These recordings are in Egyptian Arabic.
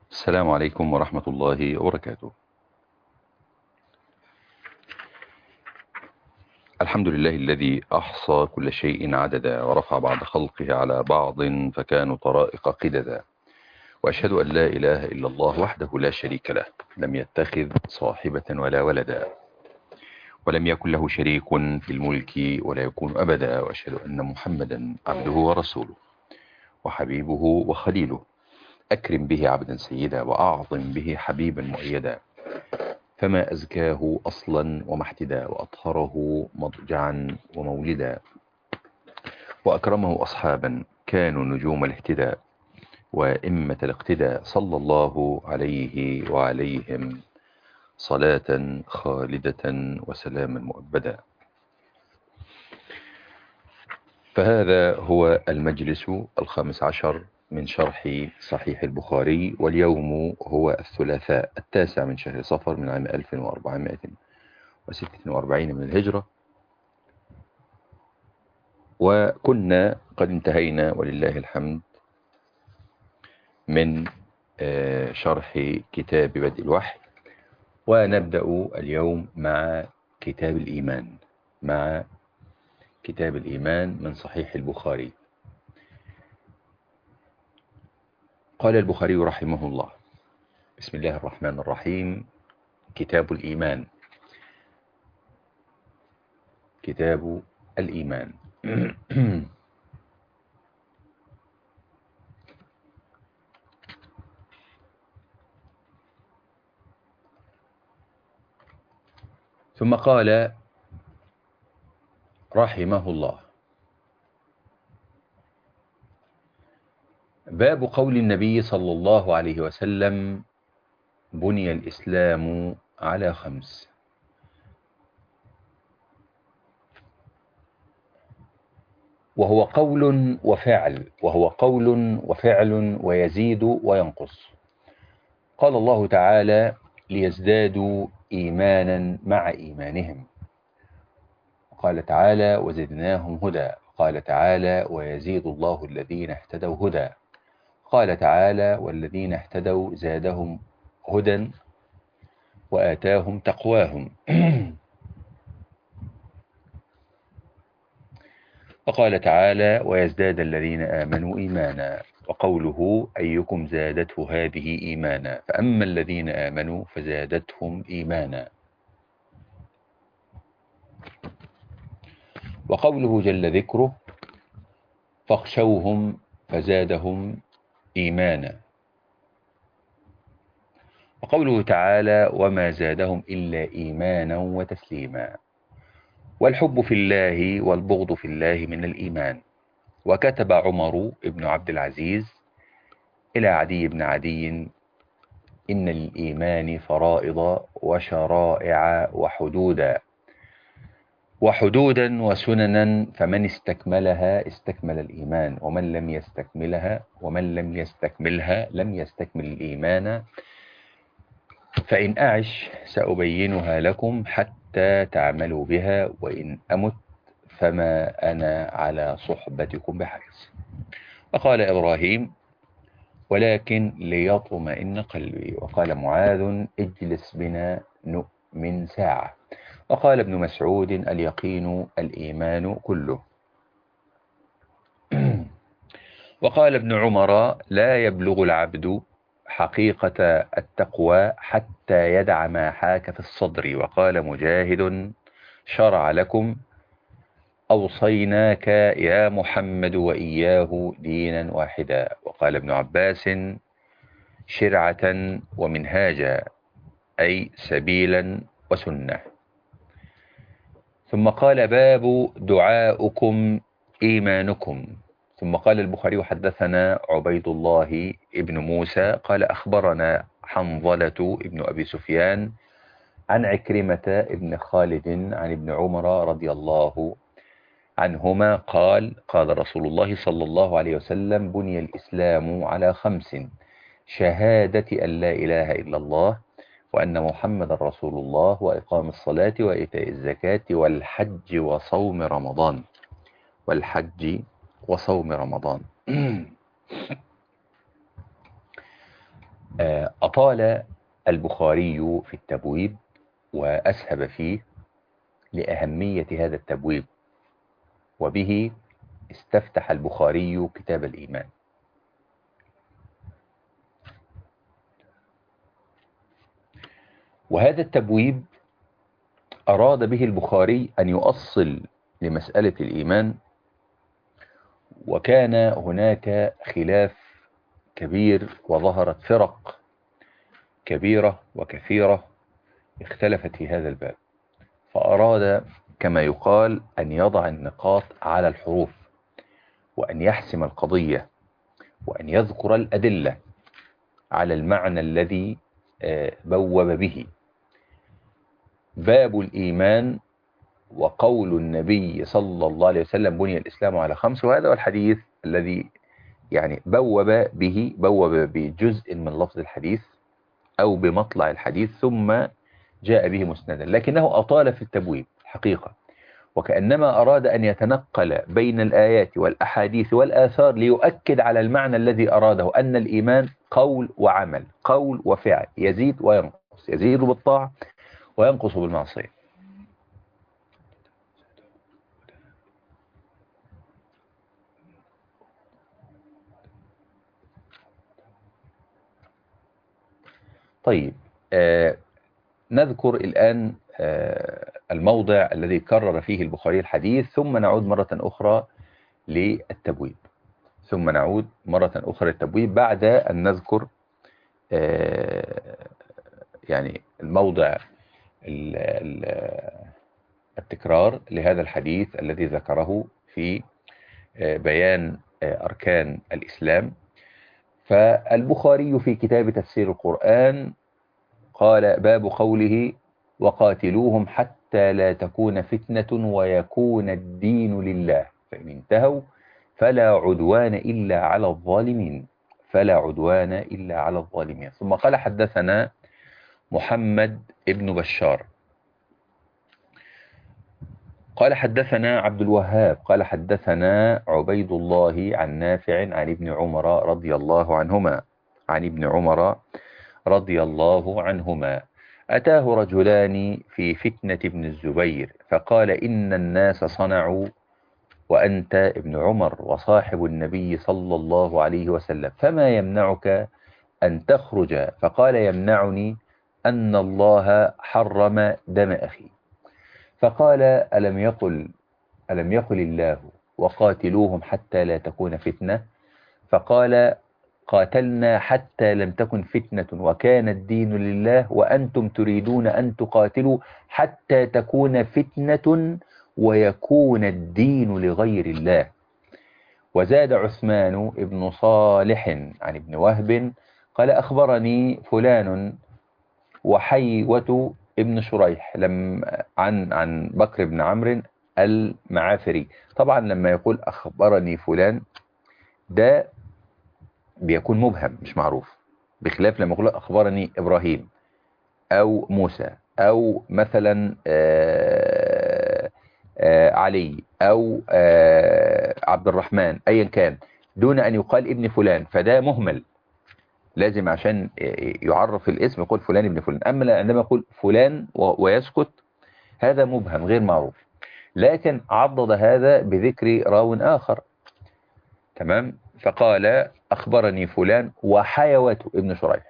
السلام عليكم ورحمة الله وبركاته الحمد لله الذي أحصى كل شيء عددا ورفع بعض خلقه على بعض فكانوا طرائق قددا وأشهد أن لا إله إلا الله وحده لا شريك له لم يتخذ صاحبة ولا ولدا ولم يكن له شريك في الملك ولا يكون أبدا وأشهد أن محمدا عبده ورسوله وحبيبه وخليله أكرم به عبدا سيدا وأعظم به حبيبا مؤيدا فما أزكاه أصلا ومحتدا وأطهره مضجعا ومولدا وأكرمه أصحابا كانوا نجوم الاهتداء وإمة الاقتداء صلى الله عليه وعليهم صلاة خالدة وسلاما مؤبدا فهذا هو المجلس الخامس عشر من شرح صحيح البخاري واليوم هو الثلاثاء التاسع من شهر صفر من عام 1446 من الهجرة وكنا قد انتهينا ولله الحمد من شرح كتاب بدء الوحي ونبدأ اليوم مع كتاب الإيمان مع كتاب الإيمان من صحيح البخاري قال البخاري رحمه الله بسم الله الرحمن الرحيم كتاب الإيمان كتاب الإيمان ثم قال رحمه الله باب قول النبي صلى الله عليه وسلم بني الإسلام على خمس وهو قول وفعل وهو قول وفعل ويزيد وينقص قال الله تعالى ليزدادوا إيمانا مع إيمانهم قال تعالى وزدناهم هدى قال تعالى ويزيد الله الذين اهتدوا هدى قال تعالى والذين اهتدوا زادهم هدى وآتاهم تقواهم وقال تعالى ويزداد الذين آمنوا إيمانا وقوله أيكم زادته هذه إيمانا فأما الذين آمنوا فزادتهم إيمانا وقوله جل ذكره فاخشوهم فزادهم إيمانا وقوله تعالى وما زادهم إلا إيمانا وتسليما والحب في الله والبغض في الله من الإيمان وكتب عمر بن عبد العزيز إلى عدي بن عدي إن للإيمان فرائض وشرائع وحدودا وحدودا وسننا فمن استكملها استكمل الإيمان ومن لم يستكملها ومن لم يستكملها لم يستكمل الإيمان فإن أعش سأبينها لكم حتى تعملوا بها وإن أمت فما أنا على صحبتكم بحريص وقال إبراهيم ولكن ليطمئن قلبي وقال معاذ اجلس بنا نؤمن ساعة وقال ابن مسعود اليقين الإيمان كله وقال ابن عمر لا يبلغ العبد حقيقة التقوى حتى يدع ما حاك في الصدر وقال مجاهد شرع لكم أوصيناك يا محمد وإياه دينا واحدا وقال ابن عباس شرعة ومنهاجا أي سبيلا وسنة ثم قال باب دعاؤكم إيمانكم ثم قال البخاري حدثنا عبيد الله ابن موسى قال أخبرنا حنظلة ابن أبي سفيان عن عكرمة ابن خالد عن ابن عمر رضي الله عنهما قال قال رسول الله صلى الله عليه وسلم بني الإسلام على خمس شهادة أن لا إله إلا الله وأن محمد رسول الله وإقام الصلاة وإيتاء الزكاة والحج وصوم رمضان والحج وصوم رمضان آه، أطال البخاري في التبويب وأسهب فيه لأهمية هذا التبويب وبه استفتح البخاري كتاب الإيمان وهذا التبويب أراد به البخاري أن يؤصل لمسألة الإيمان وكان هناك خلاف كبير وظهرت فرق كبيرة وكثيرة اختلفت في هذا الباب فأراد كما يقال أن يضع النقاط على الحروف وأن يحسم القضية وأن يذكر الأدلة على المعنى الذي بوب به باب الإيمان وقول النبي صلى الله عليه وسلم بني الإسلام على خمس وهذا هو الحديث الذي يعني بوب به بوب بجزء من لفظ الحديث أو بمطلع الحديث ثم جاء به مسندا لكنه أطال في التبويب حقيقة وكأنما أراد أن يتنقل بين الآيات والأحاديث والآثار ليؤكد على المعنى الذي أراده أن الإيمان قول وعمل قول وفعل يزيد وينقص يزيد بالطاعة وينقص بالمعصية طيب آه نذكر الآن آه الموضع الذي كرر فيه البخاري الحديث ثم نعود مرة أخرى للتبويب ثم نعود مرة أخرى للتبويب بعد أن نذكر آه يعني الموضع ال ال التكرار لهذا الحديث الذي ذكره في بيان أركان الإسلام فالبخاري في كتاب تفسير القرآن قال باب قوله وقاتلوهم حتى لا تكون فتنة ويكون الدين لله فإن انتهوا فلا عدوان إلا على الظالمين فلا عدوان إلا على الظالمين ثم قال حدثنا محمد ابن بشار قال حدثنا عبد الوهاب قال حدثنا عبيد الله عن نافع عن ابن عمر رضي الله عنهما عن ابن عمر رضي الله عنهما أتاه رجلان في فتنة ابن الزبير فقال إن الناس صنعوا وأنت ابن عمر وصاحب النبي صلى الله عليه وسلم فما يمنعك أن تخرج فقال يمنعني أن الله حرم دم أخي فقال ألم يقل ألم يقل الله وقاتلوهم حتى لا تكون فتنة فقال قاتلنا حتى لم تكن فتنة وكان الدين لله وأنتم تريدون أن تقاتلوا حتى تكون فتنة ويكون الدين لغير الله وزاد عثمان ابن صالح عن ابن وهب قال أخبرني فلان وحيوة ابن شريح لم عن عن بكر بن عمرو المعافري طبعا لما يقول أخبرني فلان ده بيكون مبهم مش معروف بخلاف لما يقول أخبرني إبراهيم أو موسى أو مثلا آآ آآ علي أو عبد الرحمن أيا كان دون أن يقال ابن فلان فده مهمل لازم عشان يعرف الاسم يقول فلان ابن فلان أما عندما يقول فلان ويسكت هذا مبهم غير معروف لكن عضد هذا بذكر راو آخر تمام فقال أخبرني فلان وحيوة ابن شريح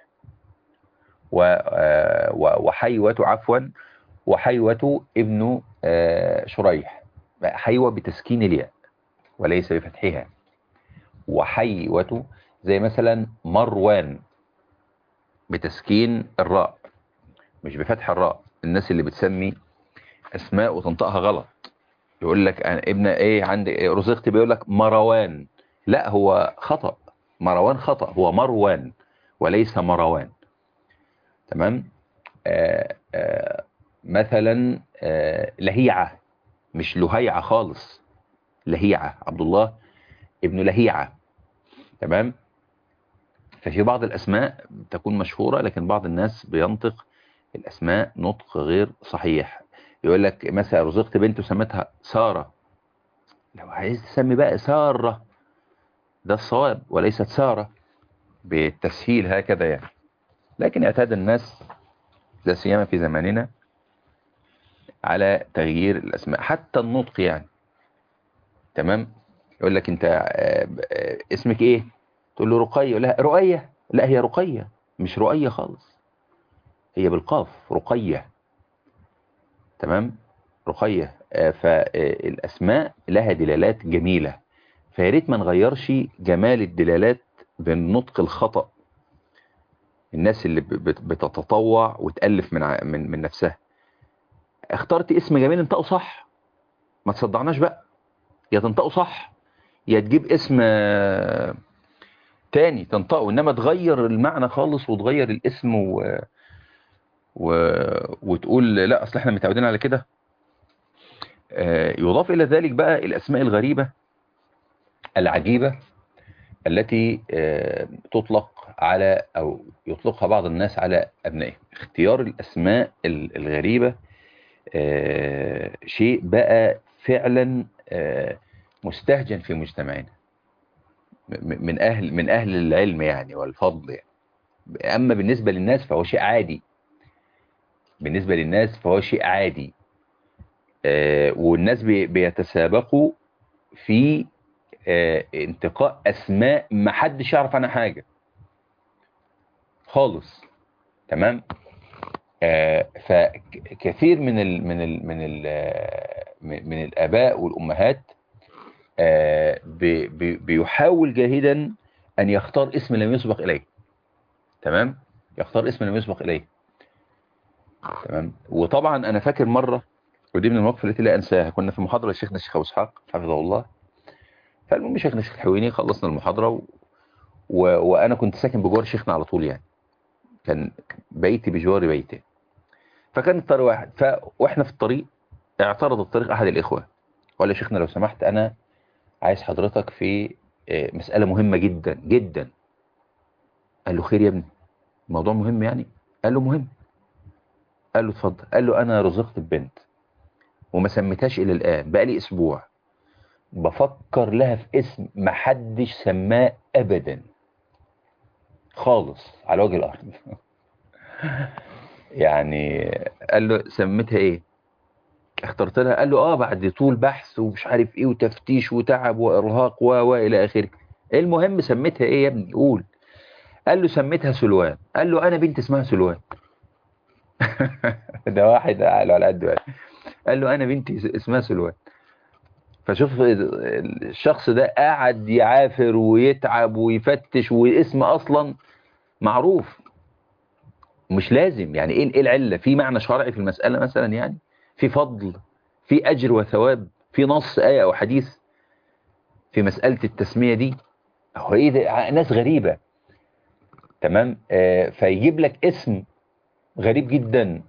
وحيوة عفوا وحيوة ابن شريح حيوة بتسكين الياء وليس بفتحها وحيوة زي مثلا مروان بتسكين الراء مش بفتح الراء الناس اللي بتسمي اسماء وتنطقها غلط يقول لك أنا ابن ايه عندي رزقت بيقول لك مروان لا هو خطأ مروان خطأ هو مروان وليس مروان تمام آآ آآ مثلا آآ لهيعة مش لهيعة خالص لهيعة عبد الله ابن لهيعة تمام ففي بعض الأسماء تكون مشهورة لكن بعض الناس بينطق الأسماء نطق غير صحيح يقول لك مثلا رزقت بنت وسمتها سارة لو عايز تسمي بقى سارة ده الصواب وليست سارة بالتسهيل هكذا يعني لكن اعتاد الناس لا سيما في زماننا على تغيير الأسماء حتى النطق يعني تمام يقول لك انت آه، آه، اسمك ايه تقول له رقية لا رقية لا هي رقية مش رقية خالص هي بالقاف رقية تمام رقية آه، فالأسماء لها دلالات جميلة فياريت ما نغيرش جمال الدلالات بالنطق الخطأ الناس اللي بت- بتتطوع وتألف من ع- من من نفسها اخترت اسم جميل انطقه صح ما تصدعناش بقى يا تنطقه صح يا تجيب اسم آه، تاني تنطقه انما تغير المعنى خالص وتغير الاسم و... و... وتقول لا اصل احنا متعودين على كده آه، يضاف الى ذلك بقى الاسماء الغريبة العجيبة التي آه، تطلق على او يطلقها بعض الناس على ابنائهم اختيار الاسماء ال- الغريبة آه، شيء بقى فعلا آه، مستهجن في مجتمعنا م- من اهل من اهل العلم يعني والفضل يعني. اما بالنسبة للناس فهو شيء عادي بالنسبة للناس فهو شيء عادي آه، والناس بي- بيتسابقوا في آه، انتقاء اسماء ما حدش يعرف عنها حاجة خالص تمام آه، فكثير من ال من ال من ال آه، من من الاباء والامهات آه، بي- بي- بيحاول جاهدا ان يختار اسم لم يسبق اليه تمام يختار اسم لم يسبق اليه تمام وطبعا انا فاكر مره ودي من المواقف التي لا انساها كنا في محاضره لشيخنا الشيخ ابو اسحاق حفظه الله فالمهم شيخنا الشيخ الحويني خلصنا المحاضره و... و... وانا كنت ساكن بجوار شيخنا على طول يعني كان بيتي بجوار بيته فكان الطريق واحد ف... واحنا في الطريق اعترض الطريق احد الاخوه قال لي يا شيخنا لو سمحت انا عايز حضرتك في آه، مساله مهمه جدا جدا قال له خير يا ابني الموضوع مهم يعني قال له مهم قال له اتفضل قال له انا رزقت ببنت وما سميتهاش الى الان بقى لي اسبوع بفكر لها في اسم محدش سماه ابدا خالص على وجه الارض يعني قال له سميتها ايه اخترت لها قال له اه بعد طول بحث ومش عارف ايه وتفتيش وتعب وارهاق و و الى اخره المهم سميتها ايه يا ابني قول قال له سميتها سلوان قال له انا بنت اسمها سلوان ده واحد قال على قد واحد. قال له انا بنتي اسمها سلوان فشوف الشخص ده قاعد يعافر ويتعب ويفتش واسم اصلا معروف مش لازم يعني ايه ايه العله في معنى شرعي في المساله مثلا يعني في فضل في اجر وثواب في نص ايه او حديث في مساله التسميه دي هو ايه ده ناس غريبه تمام آه فيجيب لك اسم غريب جدا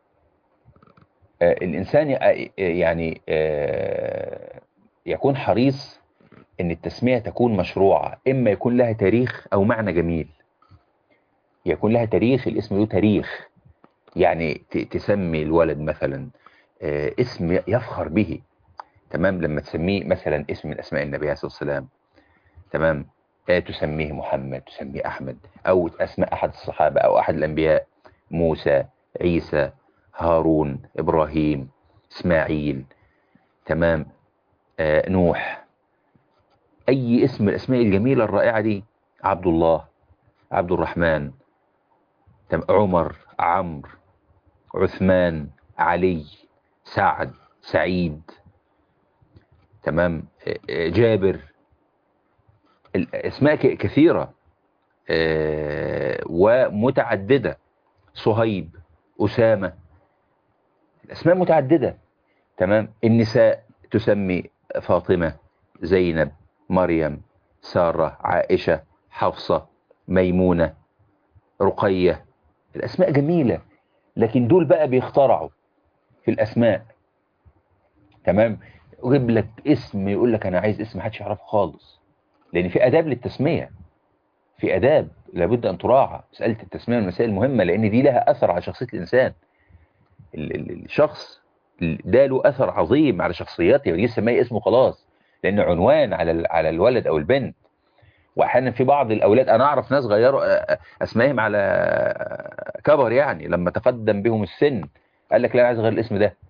آه الانسان ي- يعني آه يكون حريص ان التسميه تكون مشروعه اما يكون لها تاريخ او معنى جميل يكون لها تاريخ الاسم له تاريخ يعني ت- تسمي الولد مثلا آه، اسم يفخر به تمام لما تسميه مثلا اسم من اسماء النبي عليه الصلاه والسلام تمام آه، تسميه محمد تسميه احمد او اسماء احد الصحابه او احد الانبياء موسى عيسى هارون ابراهيم اسماعيل تمام آه، نوح اي اسم من الاسماء الجميله الرائعه دي عبد الله عبد الرحمن تم- عمر عمرو عثمان علي سعد سعيد تمام آه، آه، جابر الاسماء ك- كثيرة آه، ومتعددة صهيب أسامة الأسماء متعددة تمام النساء تسمي فاطمة زينب مريم سارة عائشة حفصة ميمونة رقية الأسماء جميلة لكن دول بقى بيخترعوا في الأسماء تمام يجيب لك اسم يقول لك أنا عايز اسم محدش يعرفه خالص لأن في آداب للتسمية في آداب لابد أن تراعى مسألة التسمية من المسائل المهمة لأن دي لها أثر على شخصية الإنسان ال- ال- الشخص ده له أثر عظيم على شخصيته ودي سميه اسمه خلاص لأنه عنوان على ال- على الولد أو البنت واحيانا في بعض الاولاد انا اعرف ناس غيروا اسمائهم على كبر يعني لما تقدم بهم السن قال لك لا عايز غير الاسم ده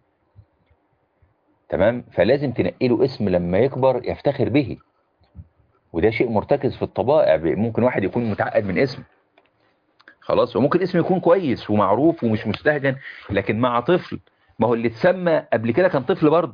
تمام فلازم تنقي له اسم لما يكبر يفتخر به وده شيء مرتكز في الطبائع ممكن واحد يكون متعقد من اسم خلاص وممكن اسم يكون كويس ومعروف ومش مستهجن لكن مع طفل ما هو اللي اتسمى قبل كده كان طفل برضه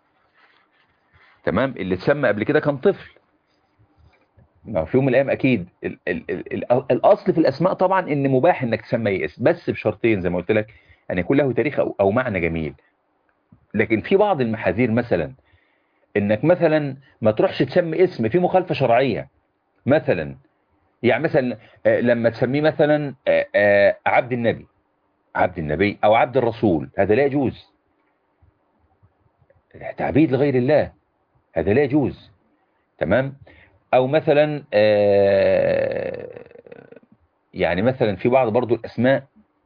تمام اللي اتسمى قبل كده كان طفل ما في يوم من الايام اكيد ال ال ال ال الاصل في الاسماء طبعا ان مباح انك تسمي اسم بس بشرطين زي ما قلت لك ان يكون له تاريخ او, أو معنى جميل لكن في بعض المحاذير مثلا انك مثلا ما تروحش تسمي اسم في مخالفة شرعية مثلا يعني مثلا لما تسميه مثلا عبد النبي عبد النبي او عبد الرسول هذا لا يجوز تعبيد لغير الله هذا لا يجوز تمام او مثلا يعني مثلا في بعض برضو الاسماء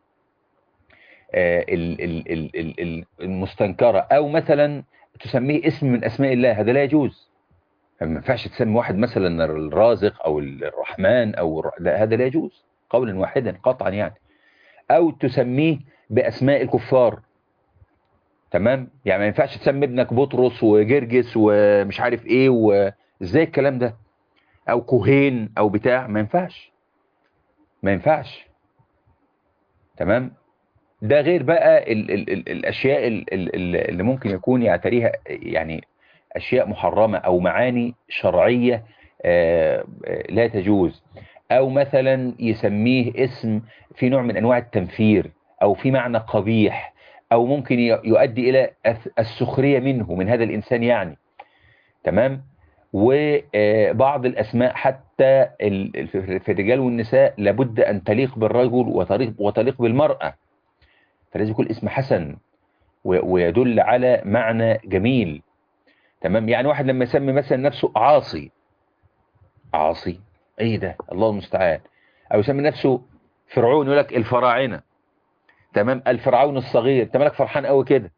المستنكرة او مثلا تسميه اسم من اسماء الله هذا لا يجوز ما ينفعش تسمي واحد مثلا الرازق او الرحمن او لا هذا لا يجوز قولا واحدا قطعا يعني او تسميه باسماء الكفار تمام يعني ما ينفعش تسمي ابنك بطرس وجرجس ومش عارف ايه وازاي الكلام ده او كوهين او بتاع ما ينفعش ما ينفعش تمام ده غير بقى ال ال ال الاشياء ال ال اللي ممكن يكون يعتريها يعني اشياء محرمة او معاني شرعية لا تجوز او مثلا يسميه اسم في نوع من انواع التنفير او في معنى قبيح او ممكن يؤدي الى السخرية منه من هذا الانسان يعني تمام وبعض الاسماء حتى في الرجال والنساء لابد ان تليق بالرجل وتليق, وتليق بالمرأة فلازم يكون اسم حسن ويدل على معنى جميل تمام يعني واحد لما يسمي مثلا نفسه عاصي عاصي ايه ده الله المستعان او يسمي نفسه فرعون يقول لك الفراعنه تمام الفرعون الصغير انت مالك فرحان قوي كده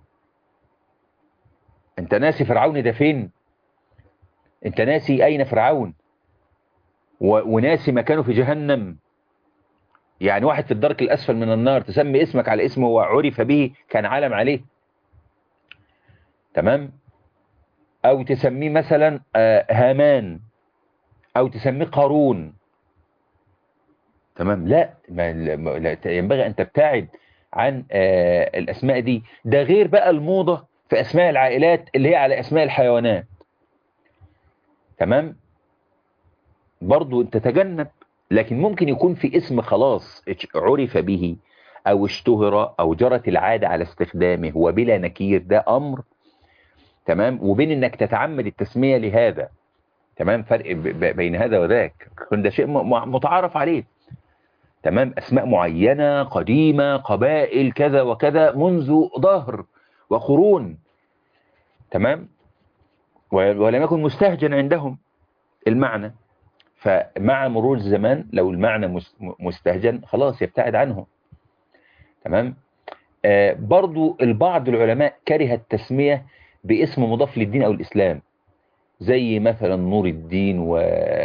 انت ناسي فرعون ده فين انت ناسي اين فرعون وناسي مكانه في جهنم يعني واحد في الدرك الاسفل من النار تسمي اسمك على اسمه وعرف به كان عالم عليه تمام او تسميه مثلا هامان او تسميه قارون تمام لا, ما لا ينبغي ان تبتعد عن الاسماء دي ده غير بقى الموضة في اسماء العائلات اللي هي على اسماء الحيوانات تمام برضو انت تجنب لكن ممكن يكون في اسم خلاص عرف به او اشتهر او جرت العادة على استخدامه وبلا نكير ده امر تمام وبين انك تتعمد التسمية لهذا تمام فرق بين هذا وذاك ده شيء متعارف عليه تمام اسماء معينة قديمة قبائل كذا وكذا منذ ظهر وقرون تمام ولم يكن مستهجن عندهم المعنى فمع مرور الزمان لو المعنى مستهجن خلاص يبتعد عنه تمام آه برضو البعض العلماء كره التسمية باسم مضاف للدين أو الإسلام زي مثلا نور الدين و...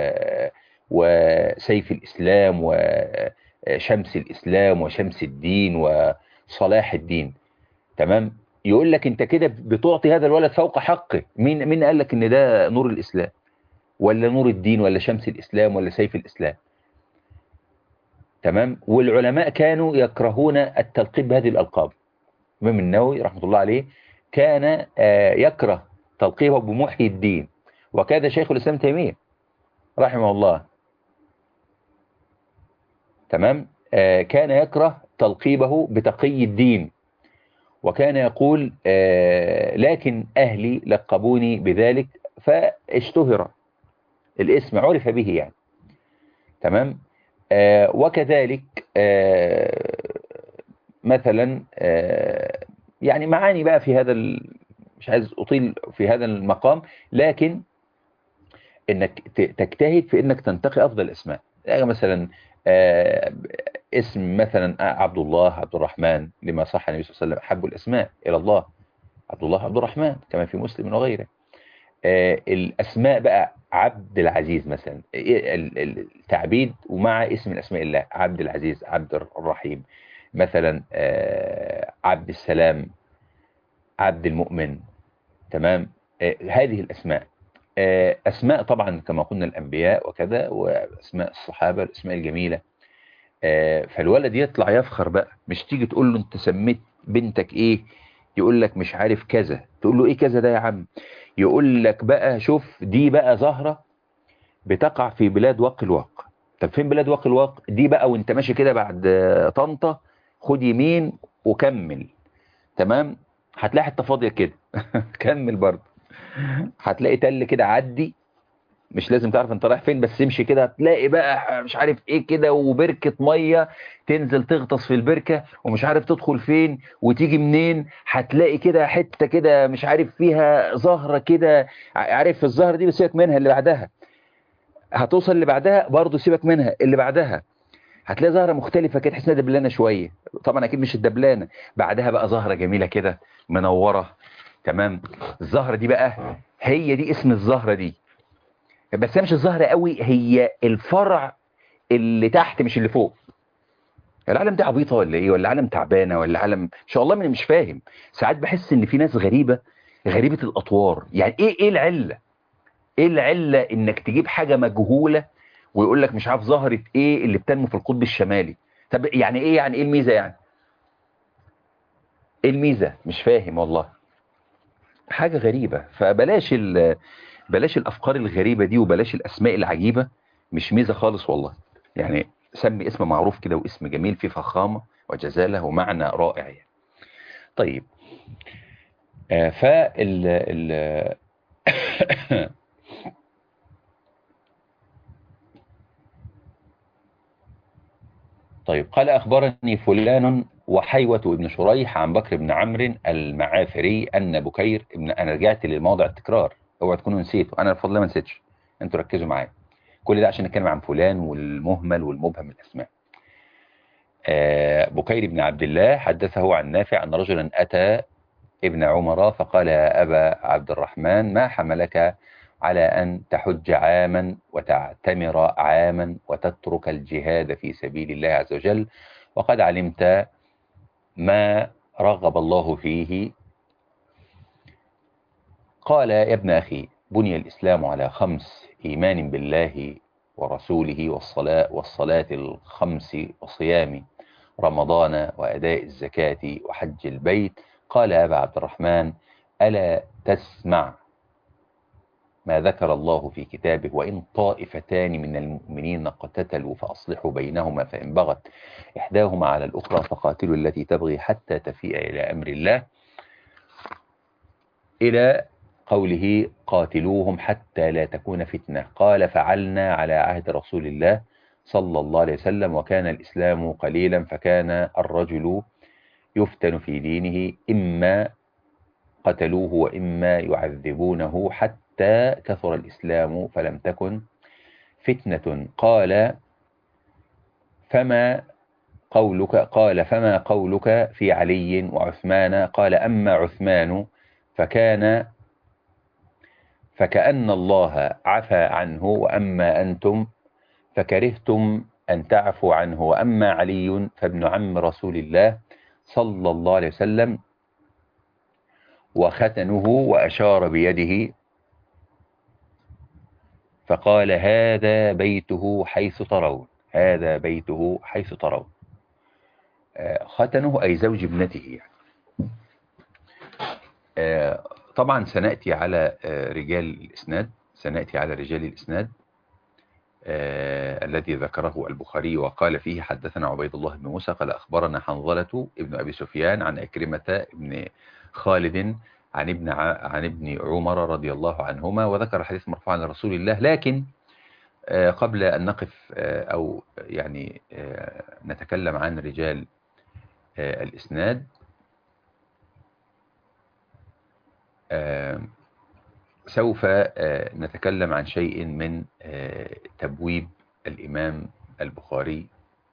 وسيف الإسلام وشمس الإسلام وشمس الدين وصلاح الدين تمام يقول لك انت كده بتعطي هذا الولد فوق حقه مين مين قال لك ان ده نور الإسلام ولا نور الدين ولا شمس الإسلام ولا سيف الإسلام تمام والعلماء كانوا يكرهون التلقيب بهذه الألقاب الإمام النووي رحمة الله عليه كان يكره تلقيبه بمحيي الدين وكذا شيخ الإسلام تيمية رحمه الله تمام كان يكره تلقيبه بتقي الدين وكان يقول لكن أهلي لقبوني بذلك فاشتهر الاسم عرف به يعني تمام وكذلك مثلا يعني معاني بقى في هذا مش عايز أطيل في هذا المقام لكن انك تجتهد في انك تنتقي افضل الاسماء يعني مثلا اسم مثلا عبد الله عبد الرحمن لما صح النبي صلى الله عليه وسلم احب الاسماء الى الله عبد الله عبد الرحمن كما في مسلم وغيره آه، الأسماء بقى عبد العزيز مثلا إيه ال- ال- التعبيد ومع اسم من أسماء الله عبد العزيز عبد الرحيم مثلا آه، عبد السلام عبد المؤمن تمام آه، هذه الأسماء آه، أسماء طبعا كما قلنا الأنبياء وكذا وأسماء الصحابة الأسماء الجميلة آه، فالولد يطلع يفخر بقى مش تيجي تقول له انت سميت بنتك ايه يقول لك مش عارف كذا تقول له ايه كذا ده يا عم يقول لك بقى شوف دي بقى زهرة بتقع في بلاد واق الواق طب فين بلاد واق الواق دي بقى وانت ماشي كده بعد آه، طنطا خد يمين وكمل تمام هتلاقي حته فاضيه كده كمل برضه هتلاقي تل كده عدي مش لازم تعرف انت رايح فين بس امشي كده هتلاقي بقى مش عارف ايه كده وبركة مية تنزل تغطس في البركة ومش عارف تدخل فين وتيجي منين هتلاقي كده حتة كده مش عارف فيها زهرة كده ع- عارف الزهرة دي بسيبك منها اللي بعدها هتوصل اللي بعدها برضه سيبك منها اللي بعدها هتلاقي زهرة مختلفة كده تحس انها دبلانة شوية طبعا اكيد مش الدبلانة بعدها بقى زهرة جميلة كده منورة تمام الزهرة دي بقى هي دي اسم الزهرة دي بس هي مش الزهرة قوي هي الفرع اللي تحت مش اللي فوق العالم دي عبيطة ولا ايه ولا عالم تعبانة ولا عالم ان شاء الله من مش فاهم ساعات بحس ان في ناس غريبة غريبة الاطوار يعني ايه ايه العلة ايه العلة انك تجيب حاجة مجهولة ويقول لك مش عارف زهرة ايه اللي بتنمو في القطب الشمالي طب يعني ايه يعني ايه الميزة يعني ايه الميزة مش فاهم والله حاجة غريبة فبلاش ال بلاش الافكار الغريبة دي وبلاش الاسماء العجيبة مش ميزة خالص والله يعني سمي اسم معروف كده واسم جميل فيه فخامة وجزالة ومعنى رائع يعني. طيب آه فال ال طيب قال أخبرني فلان وحيوة بن شريح عن بكر بن عمرو المعافري أن بكير ابن أنا رجعت لموضع التكرار اوعى تكونوا نسيتوا أنا بفضل الله ما نسيتش أنتوا ركزوا معايا كل ده عشان نتكلم عن فلان والمهمل والمبهم من الأسماء آه بكير بن عبد الله حدثه عن نافع أن رجلا أتى ابن عمر فقال يا أبا عبد الرحمن ما حملك على أن تحج عاما وتعتمر عاما وتترك الجهاد في سبيل الله عز وجل وقد علمت ما رغب الله فيه قال يا ابن أخي بني الإسلام على خمس إيمان بالله ورسوله والصلاة, والصلاة الخمس وصيام رمضان وأداء الزكاة وحج البيت قال يا أبا عبد الرحمن ألا تسمع ما ذكر الله في كتابه وإن طائفتان من المؤمنين اقتتلوا فأصلحوا بينهما فإن بغت إحداهما على الأخرى فقاتلوا التي تبغي حتى تفيء إلى أمر الله إلى قوله قاتلوهم حتى لا تكون فتنة قال فعلنا على عهد رسول الله صلى الله عليه وسلم وكان الإسلام قليلا فكان الرجل يفتن في دينه إما قتلوه وإما يعذبونه حتى كثر الإسلام فلم تكن فتنة قال فما قولك قال فما قولك في علي وعثمان قال أما عثمان فكان فكأن الله عفى عنه وأما أنتم فكرهتم أن تعفوا عنه وأما علي فابن عم رسول الله صلى الله عليه وسلم وختنه وأشار بيده فقال هذا بيته حيث ترون هذا بيته حيث ترون ختنه أي زوج ابنته يعني. طبعا سنأتي على رجال الإسناد سنأتي على رجال الإسناد آه الذي ذكره البخاري وقال فيه حدثنا عبيد الله بن موسى قال أخبرنا حنظلة ابن أبي سفيان عن أكرمة ابن خالد عن ابن عن ابن عمر رضي الله عنهما وذكر الحديث مرفوعا لرسول الله لكن آه قبل أن نقف آه أو يعني نتكلم عن رجال الإسناد سوف نتكلم عن شيء من تبويب الإمام البخاري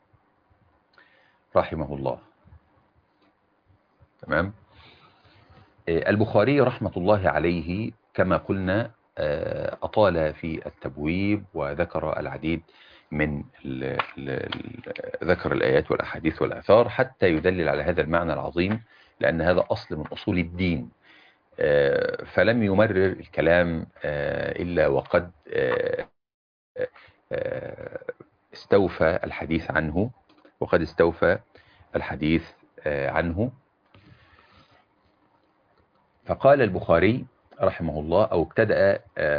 رحمه الله تمام البخاري رحمة الله عليه كما قلنا أطال في التبويب وذكر العديد من ال ال ذكر الآيات والأحاديث والآثار حتى يدلل على هذا المعنى العظيم لأن هذا أصل من أصول الدين فلم يمرر الكلام إلا وقد استوفى الحديث عنه وقد استوفى الحديث عنه فقال البخاري رحمه الله أو ابتدأ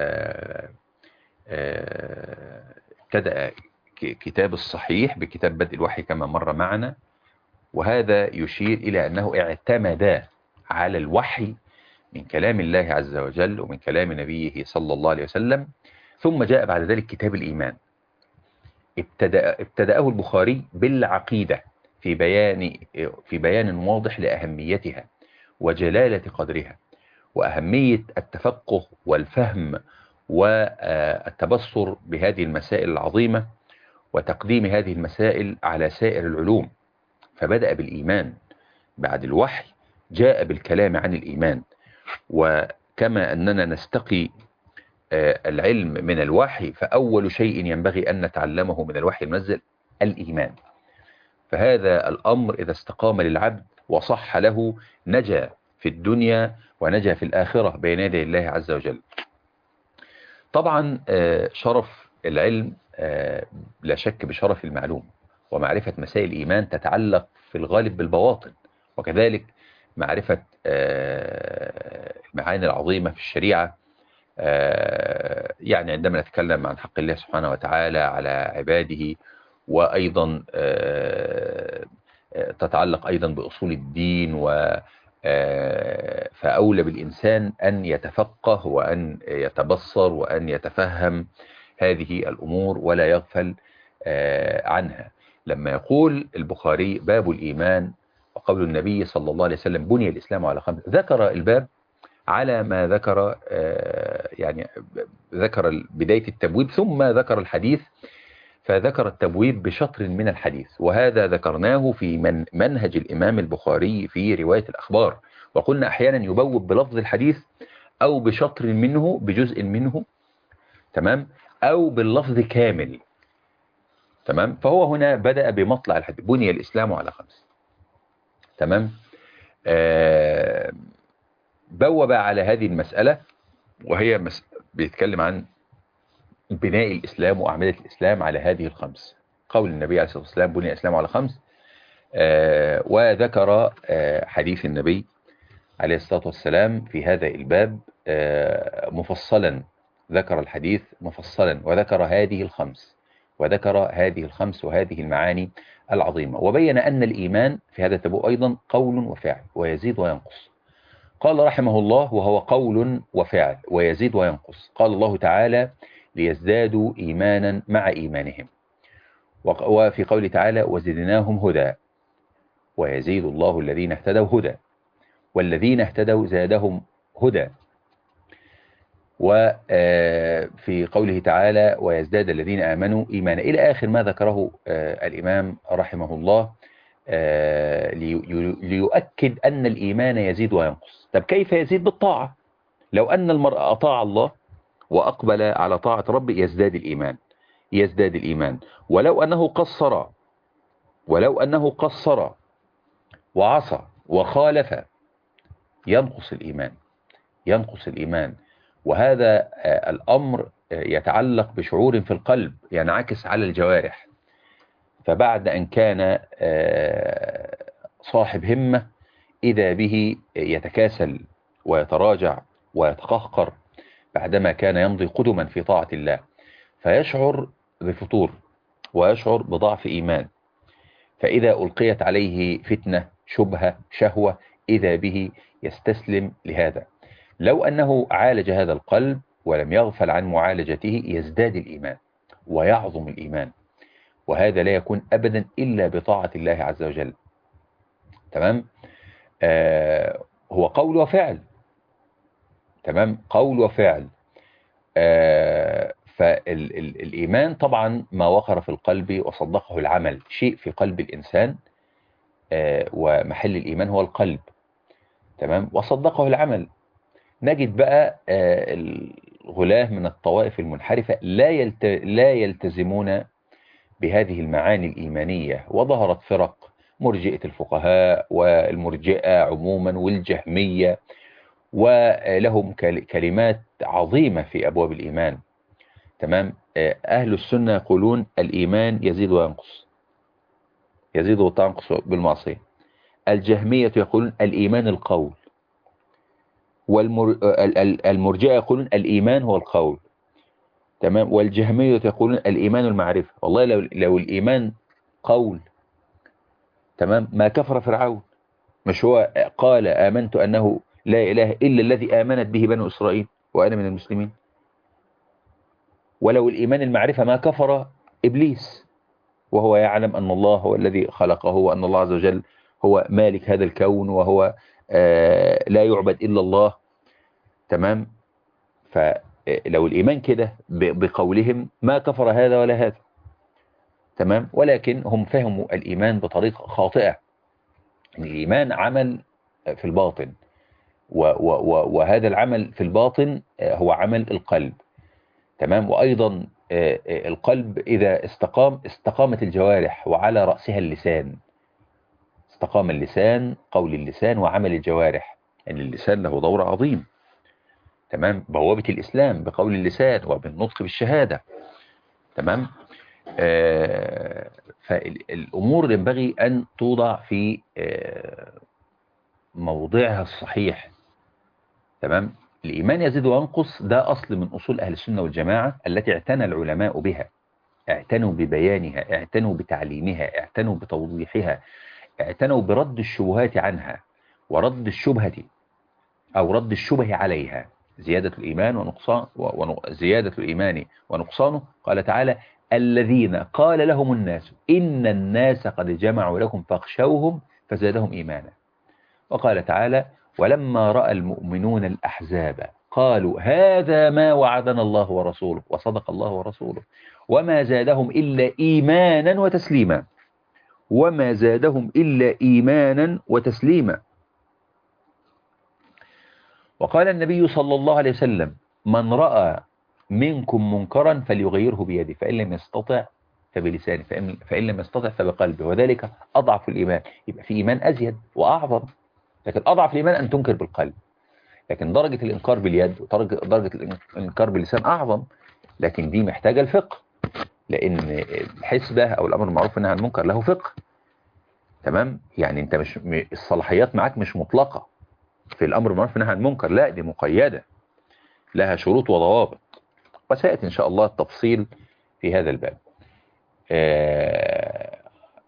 ابتدأ كتاب الصحيح بكتاب بدء الوحي كما مر معنا وهذا يشير إلى أنه اعتمد على الوحي من كلام الله عز وجل ومن كلام نبيه صلى الله عليه وسلم ثم جاء بعد ذلك كتاب الإيمان ابتدأ ابتدأه البخاري بالعقيدة في بيان في بيان واضح لأهميتها وجلالة قدرها وأهمية التفقه والفهم والتبصر بهذه المسائل العظيمة وتقديم هذه المسائل على سائر العلوم فبدأ بالإيمان بعد الوحي جاء بالكلام عن الإيمان وكما أننا نستقي العلم من الوحي فأول شيء ينبغي أن نتعلمه من الوحي المنزل الإيمان فهذا الأمر إذا استقام للعبد وصح له نجا في الدنيا ونجا في الآخرة بين يدي الله عز وجل طبعا شرف العلم لا شك بشرف المعلوم ومعرفة مسائل الإيمان تتعلق في الغالب بالبواطن وكذلك معرفة المعاني العظيمة في الشريعة يعني عندما نتكلم عن حق الله سبحانه وتعالى على عباده وأيضا تتعلق أيضا بأصول الدين و فأولى بالإنسان أن يتفقه وأن يتبصر وأن يتفهم هذه الأمور ولا يغفل عنها لما يقول البخاري باب الإيمان وقول النبي صلى الله عليه وسلم بني الإسلام على خمس ذكر الباب على ما ذكر يعني ذكر بداية التبويب ثم ذكر الحديث فذكر التبويب بشطر من الحديث وهذا ذكرناه في من منهج الإمام البخاري في رواية الأخبار وقلنا أحيانا يبوب بلفظ الحديث أو بشطر منه بجزء منه تمام أو باللفظ كامل تمام فهو هنا بدأ بمطلع الحديث بني الإسلام على خمس تمام آه بوب على هذه المسألة وهي مس... بيتكلم عن بناء الإسلام وأعمدة الإسلام على هذه الخمس قول النبي عليه الصلاة والسلام بني الإسلام على خمس آه وذكر آه حديث النبي عليه الصلاة والسلام في هذا الباب آه مفصلا ذكر الحديث مفصلا وذكر هذه الخمس وذكر هذه الخمس وهذه المعاني العظيمة وبين أن الإيمان في هذا التبوء أيضا قول وفعل ويزيد وينقص قال رحمه الله وهو قول وفعل ويزيد وينقص قال الله تعالى ليزدادوا إيمانا مع إيمانهم وفي قوله تعالى وزدناهم هدى ويزيد الله الذين اهتدوا هدى والذين اهتدوا زادهم هدى وفي قوله تعالى ويزداد الذين آمنوا إيمانا إلى آخر ما ذكره الإمام رحمه الله ليؤكد أن الإيمان يزيد وينقص طب كيف يزيد بالطاعة لو أن المرء أطاع الله وأقبل على طاعة ربه يزداد الإيمان يزداد الإيمان ولو أنه قصر ولو أنه قصر وعصى وخالف ينقص الإيمان ينقص الإيمان وهذا الأمر يتعلق بشعور في القلب ينعكس على الجوارح فبعد أن كان صاحب همة إذا به يتكاسل ويتراجع ويتقهقر بعدما كان يمضي قدما في طاعة الله فيشعر بفتور ويشعر بضعف إيمان فإذا ألقيت عليه فتنة شبهة شهوة إذا به يستسلم لهذا لو أنه عالج هذا القلب ولم يغفل عن معالجته يزداد الإيمان ويعظم الإيمان وهذا لا يكون أبدا إلا بطاعة الله عز وجل تمام آه هو قول وفعل تمام قول وفعل آه فالإيمان طبعا ما وقر في القلب وصدقه العمل شيء في قلب الإنسان آه ومحل الإيمان هو القلب تمام وصدقه العمل نجد بقى الغلاة من الطوائف المنحرفة لا, يلت... لا يلتزمون بهذه المعاني الإيمانية وظهرت فرق مرجئة الفقهاء والمرجئة عموما والجهمية ولهم كلمات عظيمة في أبواب الإيمان تمام أهل السنة يقولون الإيمان يزيد وينقص يزيد وتنقص بالمعصية الجهمية يقولون الإيمان القول والمرجئة يقولون الإيمان هو القول تمام والجهمية يقولون الإيمان المعرفة والله لو, لو الإيمان قول تمام ما كفر فرعون مش هو قال آمنت أنه لا إله إلا الذي آمنت به بنو إسرائيل وأنا من المسلمين ولو الإيمان المعرفة ما كفر إبليس وهو يعلم أن الله هو الذي خلقه وأن الله عز وجل هو مالك هذا الكون وهو لا يعبد إلا الله تمام فلو الإيمان كده بقولهم ما كفر هذا ولا هذا تمام ولكن هم فهموا الإيمان بطريقة خاطئة الإيمان عمل في الباطن وهذا العمل في الباطن هو عمل القلب تمام وأيضا القلب إذا استقام استقامت الجوارح وعلى رأسها اللسان استقام اللسان قول اللسان وعمل الجوارح أن يعني اللسان له دور عظيم تمام بوابة الإسلام بقول اللسان وبالنطق بالشهادة تمام آه فالأمور ينبغي أن توضع في آه موضعها الصحيح تمام الإيمان يزيد وينقص ده أصل من أصول أهل السنة والجماعة التي اعتنى العلماء بها اعتنوا ببيانها اعتنوا بتعليمها اعتنوا بتوضيحها اعتنوا برد الشبهات عنها ورد الشبهة أو رد الشبه عليها زيادة الإيمان ونقصان زيادة الإيمان ونقصانه قال تعالى الذين قال لهم الناس إن الناس قد جمعوا لكم فاخشوهم فزادهم إيمانا وقال تعالى ولما رأى المؤمنون الأحزاب قالوا هذا ما وعدنا الله ورسوله وصدق الله ورسوله وما زادهم إلا إيمانا وتسليما وما زادهم إلا إيمانا وتسليما وقال النبي صلى الله عليه وسلم من رأى منكم منكرا فليغيره بيده فإن لم يستطع فبلسانه فإن, فإن لم يستطع فبقلبه وذلك أضعف الإيمان يبقى في إيمان أزيد وأعظم لكن أضعف الإيمان أن تنكر بالقلب لكن درجة الإنكار باليد ودرجة الإنكار باللسان أعظم لكن دي محتاجة الفقه لأن الحسبة أو الأمر المعروف إنها المنكر له فقه تمام يعني أنت مش الصلاحيات معاك مش مطلقة في الأمر المعروف إنها المنكر لا دي مقيدة لها شروط وضوابط وسيأتي إن شاء الله التفصيل في هذا الباب آه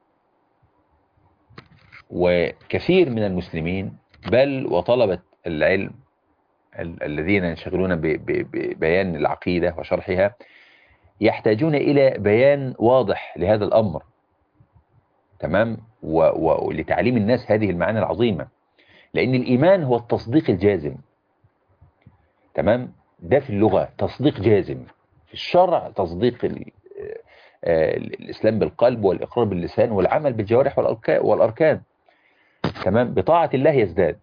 وكثير من المسلمين بل وطلبة العلم ال الذين ينشغلون ببيان العقيدة وشرحها يحتاجون إلى بيان واضح لهذا الأمر تمام ولتعليم الناس هذه المعاني العظيمة لأن الإيمان هو التصديق الجازم تمام ده في اللغة تصديق جازم في الشرع تصديق الإسلام بالقلب والإقرار باللسان والعمل بالجوارح والأركان تمام بطاعة الله يزداد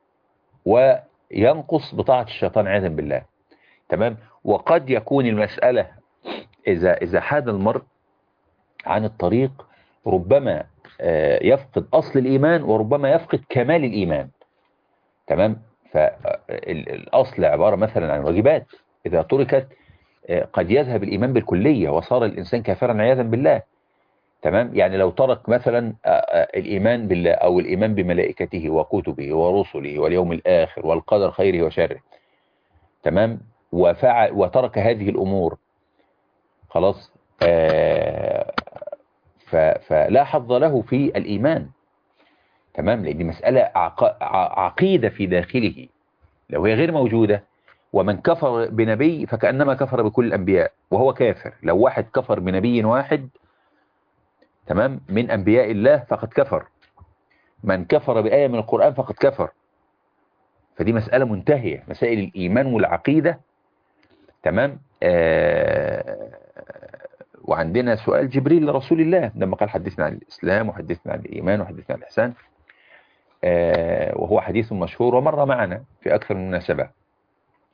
وينقص بطاعة الشيطان عياذا بالله تمام وقد يكون المسألة إذا إذا حاد المرء عن الطريق ربما يفقد أصل الإيمان وربما يفقد كمال الإيمان تمام فالأصل عبارة مثلا عن واجبات إذا تركت قد يذهب الإيمان بالكلية وصار الإنسان كافرا عياذا بالله تمام يعني لو ترك مثلا الإيمان بالله أو الإيمان بملائكته وكتبه ورسله واليوم الآخر والقدر خيره وشره تمام وفعل وترك هذه الأمور خلاص آه فلا حظ له في الإيمان تمام لأن مسألة عقيدة في داخله لو هي غير موجودة ومن كفر بنبي فكأنما كفر بكل الأنبياء وهو كافر لو واحد كفر بنبي واحد تمام من أنبياء الله فقد كفر من كفر بآية من القرآن فقد كفر فدي مسألة منتهية مسائل الإيمان والعقيدة تمام آه وعندنا سؤال جبريل لرسول الله لما قال حدثنا عن الإسلام وحدثنا عن الإيمان وحدثنا عن الإحسان آه وهو حديث مشهور ومر معنا في أكثر من مناسبة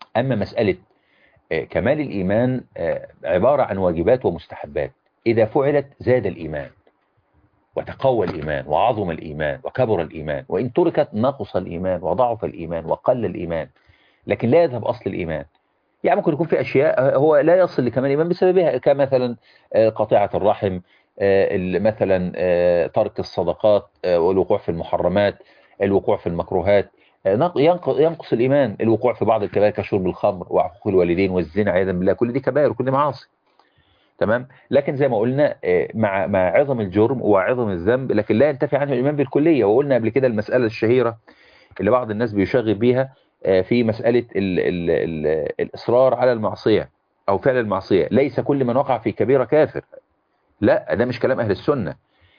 أما مسألة كمال الإيمان عبارة عن واجبات ومستحبات إذا فعلت زاد الإيمان وتقوى الإيمان وعظم الإيمان وكبر الإيمان وإن تركت نقص الإيمان وضعف الإيمان وقل الإيمان لكن لا يذهب أصل الإيمان يعني ممكن يكون في أشياء هو لا يصل لكمال الإيمان بسببها كمثلا قطيعة الرحم مثلا ترك الصدقات والوقوع في المحرمات الوقوع في المكروهات ينقص الإيمان الوقوع في بعض الكبائر كشرب الخمر وعقوق الوالدين والزنا عياذا بالله كل دي كبائر وكل دي معاصي تمام لكن زي ما قلنا مع مع عظم الجرم وعظم الذنب لكن لا ينتفي عنه الإيمان بالكلية وقلنا قبل كده المسألة الشهيرة اللي بعض الناس بيشغل بيها في مسألة ال ال ال الإصرار على المعصية أو فعل المعصية ليس كل من وقع في كبيرة كافر لا ده مش كلام أهل السنة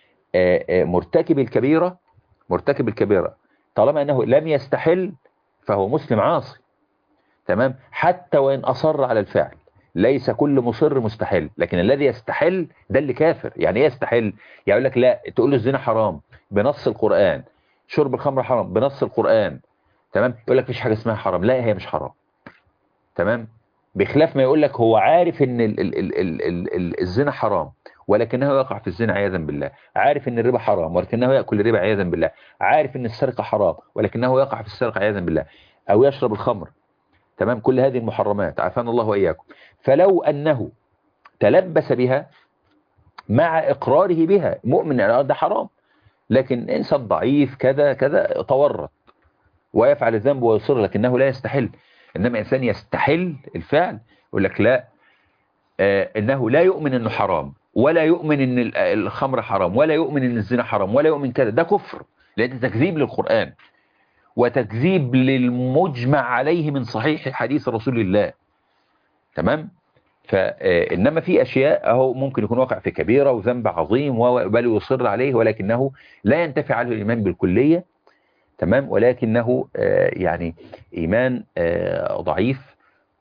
مرتكب الكبيرة مرتكب الكبيرة طالما أنه لم يستحل فهو مسلم عاصي تمام حتى وإن أصر على الفعل ليس كل مصر مستحل لكن الذي يستحل ده اللي كافر يعني ايه يستحل يعني يقول لك لا تقول له الزنا حرام بنص القرآن شرب الخمر حرام بنص القرآن تمام يقول لك مفيش حاجة اسمها حرام لا هي مش حرام تمام بخلاف ما يقول لك هو عارف ان ال ال ال ال ال ال الزنا حرام ولكنه يقع في الزنا عياذا بالله عارف ان الربا حرام ولكنه يأكل الربا عياذا بالله عارف ان السرقة حرام ولكنه يقع في السرقة عياذا بالله او يشرب الخمر تمام كل هذه المحرمات عافانا الله وإياكم فلو أنه تلبس بها مع إقراره بها مؤمن ده حرام لكن إنسان ضعيف كذا كذا تورط ويفعل الذنب ويصر لكنه لا يستحل إنما إنسان يستحل الفعل يقول لك لا آه إنه لا يؤمن إنه حرام ولا يؤمن إن الخمر حرام ولا يؤمن إن الزنا حرام ولا يؤمن كذا ده كفر لأن تكذيب للقرآن وتكذيب للمجمع عليه من صحيح حديث رسول الله تمام فإنما في أشياء أهو ممكن يكون واقع في كبيرة وذنب عظيم بل يصر عليه ولكنه لا ينتفع عنه الإيمان بالكلية تمام ولكنه يعني إيمان ضعيف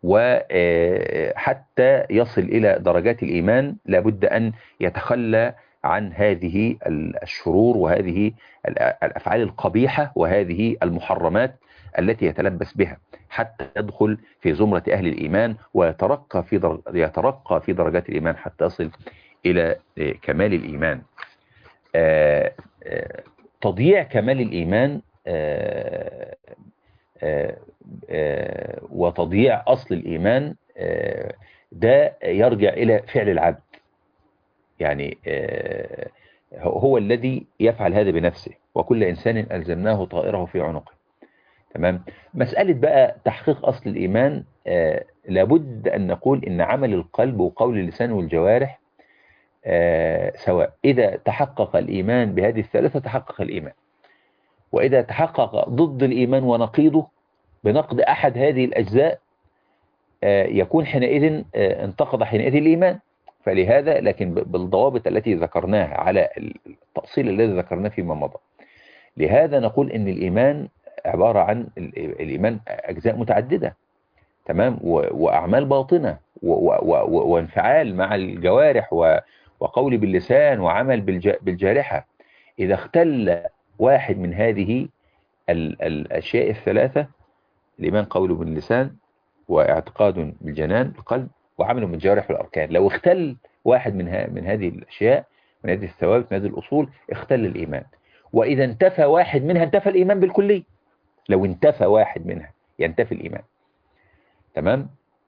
وحتى يصل إلى درجات الإيمان لابد أن يتخلى عن هذه الشرور وهذه الأفعال القبيحة وهذه المحرمات التي يتلبس بها حتى يدخل في زمرة أهل الإيمان ويترقى في در... يترقى في درجات الإيمان حتى يصل إلى كمال الإيمان آآ آآ تضييع كمال الإيمان آآ وتضييع أصل الإيمان ده يرجع إلى فعل العبد يعني هو الذي يفعل هذا بنفسه وكل إنسان ألزمناه طائره في عنقه تمام مسألة بقى تحقيق أصل الإيمان آه لابد أن نقول إن عمل القلب وقول اللسان والجوارح آه سواء إذا تحقق الإيمان بهذه الثلاثة تحقق الإيمان وإذا تحقق ضد الإيمان ونقيضه بنقد أحد هذه الأجزاء آه يكون حينئذ انتقض حينئذ الإيمان فلهذا لكن بالضوابط التي ذكرناها على التأصيل الذي ذكرناه فيما مضى لهذا نقول إن الإيمان عبارة عن الإيمان أجزاء متعددة تمام وأعمال باطنة وانفعال مع الجوارح وقول باللسان وعمل بالجارحة إذا اختل واحد من هذه الأشياء الثلاثة الإيمان قول باللسان واعتقاد بالجنان القلب وعمل بالجوارح والأركان لو اختل واحد من, من هذه الأشياء من هذه الثوابت من هذه الأصول اختل الإيمان وإذا انتفى واحد منها انتفى الإيمان بالكلي لو انتفى واحد منها ينتفي الإيمان تمام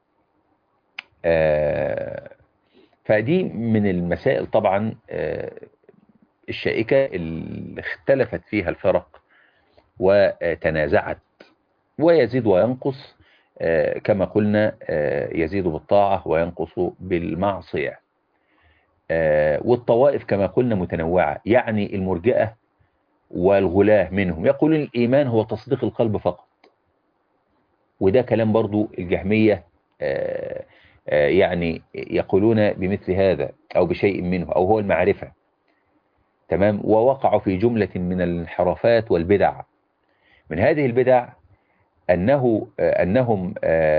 آه فدي من المسائل طبعا آه الشائكة اللي اختلفت فيها الفرق وتنازعت ويزيد وينقص آه كما قلنا يزيد بالطاعة وينقص بالمعصية والطوائف كما قلنا متنوعة يعني المرجئة والغلاة منهم يقولون الإيمان هو تصديق القلب فقط وده كلام برضو الجهمية آآ آآ يعني يقولون بمثل هذا أو بشيء منه أو هو المعرفة تمام ووقعوا في جملة من الانحرافات والبدع من هذه البدع أنه أنهم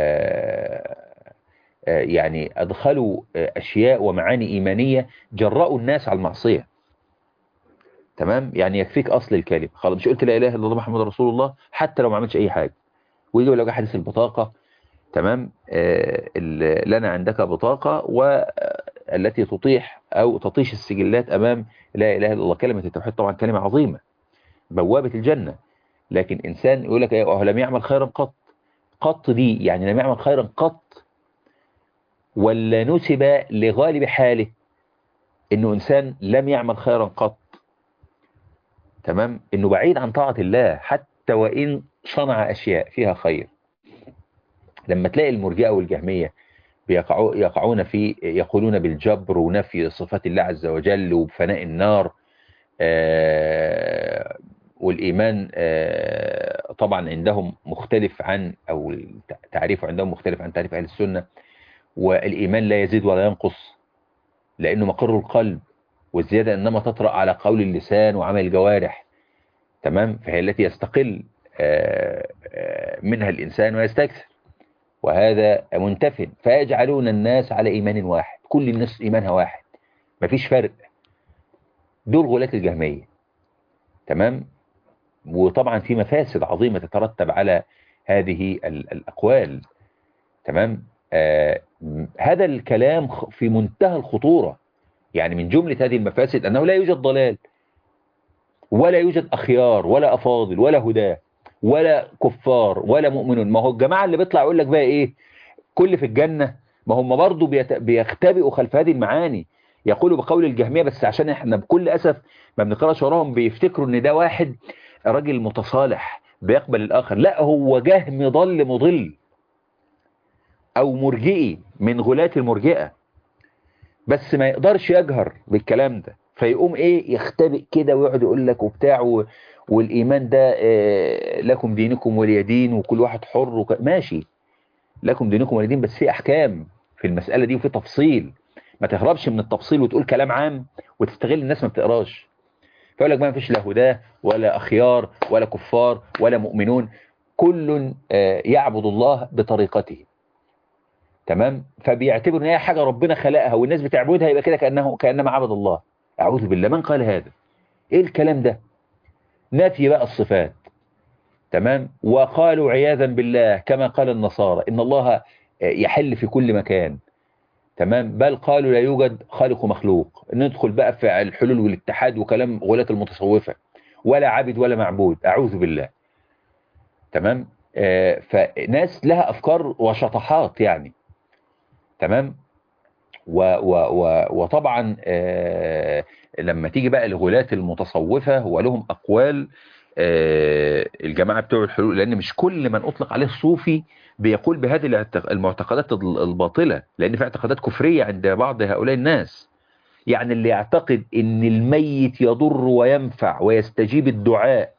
يعني أدخلوا أشياء ومعاني إيمانية جرأوا الناس على المعصية تمام يعني يكفيك أصل الكلمة خلاص مش قلت لا إله إلا الله محمد رسول الله حتى لو ما عملتش أي حاجة ويجي لو حديث البطاقة تمام آه، ال- لنا عندك بطاقة والتي تطيح أو تطيش السجلات أمام لا إله إلا الله كلمة التوحيد طبعا كلمة عظيمة بوابة الجنة لكن إنسان يقول لك إيه أه لم يعمل خيرا قط قط دي يعني لم يعمل خيرا قط ولا نسب لغالب حاله إنه إنسان لم يعمل خيرا قط تمام إنه بعيد عن طاعة الله حتى وإن صنع أشياء فيها خير لما تلاقي المرجئة والجهمية بيقعوا يقعون في يقولون بالجبر ونفي صفات الله عز وجل وبفناء النار آه، والإيمان آه، طبعا عندهم مختلف عن أو تعريفه عندهم مختلف عن تعريف أهل السنة والإيمان لا يزيد ولا ينقص لأنه مقر القلب والزيادة إنما تطرأ على قول اللسان وعمل الجوارح تمام فهي التي يستقل آه، آه، منها الإنسان ويستكثر وهذا منتف فيجعلون الناس على إيمان واحد كل الناس إيمانها واحد مفيش فرق دول غلاة الجهمية تمام وطبعا في مفاسد عظيمة تترتب على هذه ال- الأقوال تمام آه م- هذا الكلام خ- في منتهى الخطورة يعني من جملة هذه المفاسد أنه لا يوجد ضلال ولا يوجد أخيار ولا أفاضل ولا هداه ولا كفار ولا مؤمنون ما هو الجماعة اللي بيطلع يقول لك بقى إيه كل في الجنة ما هم برضو بيت- بيختبئوا خلف هذه المعاني يقولوا بقول الجهمية بس عشان احنا بكل أسف ما بنقراش وراهم بيفتكروا ان ده واحد راجل متصالح بيقبل الآخر لا هو جهم ضل مضل أو مرجئي من غلاة المرجئة بس ما يقدرش يجهر بالكلام ده فيقوم ايه يختبئ كده ويقعد يقول لك وبتاع و... والإيمان ده آه، لكم دينكم ولي دين وكل واحد حر وك... ماشي لكم دينكم ولي دين بس في أحكام في المسألة دي وفي تفصيل ما تهربش من التفصيل وتقول كلام عام وتستغل الناس ما بتقراش فيقول لك ما فيش لا هداه ولا أخيار ولا كفار ولا مؤمنون كل آه، يعبد الله بطريقته تمام فبيعتبر ان هي حاجة ربنا خلقها والناس بتعبدها يبقى كده كأنه كأنما عبد الله أعوذ بالله من قال هذا ايه الكلام ده نفي بقى الصفات تمام وقالوا عياذا بالله كما قال النصارى إن الله يحل في كل مكان تمام بل قالوا لا يوجد خالق ومخلوق ندخل بقى في الحلول والاتحاد وكلام غلاة المتصوفة ولا عبد ولا معبود أعوذ بالله تمام آه فناس لها أفكار وشطحات يعني تمام و و و وطبعا آه لما تيجي بقى الغلاة المتصوفة ولهم أقوال آه الجماعة بتوع الحلول لأن مش كل من أطلق عليه الصوفي بيقول بهذه الاعتق- المعتقدات الباطلة لأن في اعتقادات كفرية عند بعض هؤلاء الناس يعني اللي يعتقد ان الميت يضر وينفع ويستجيب الدعاء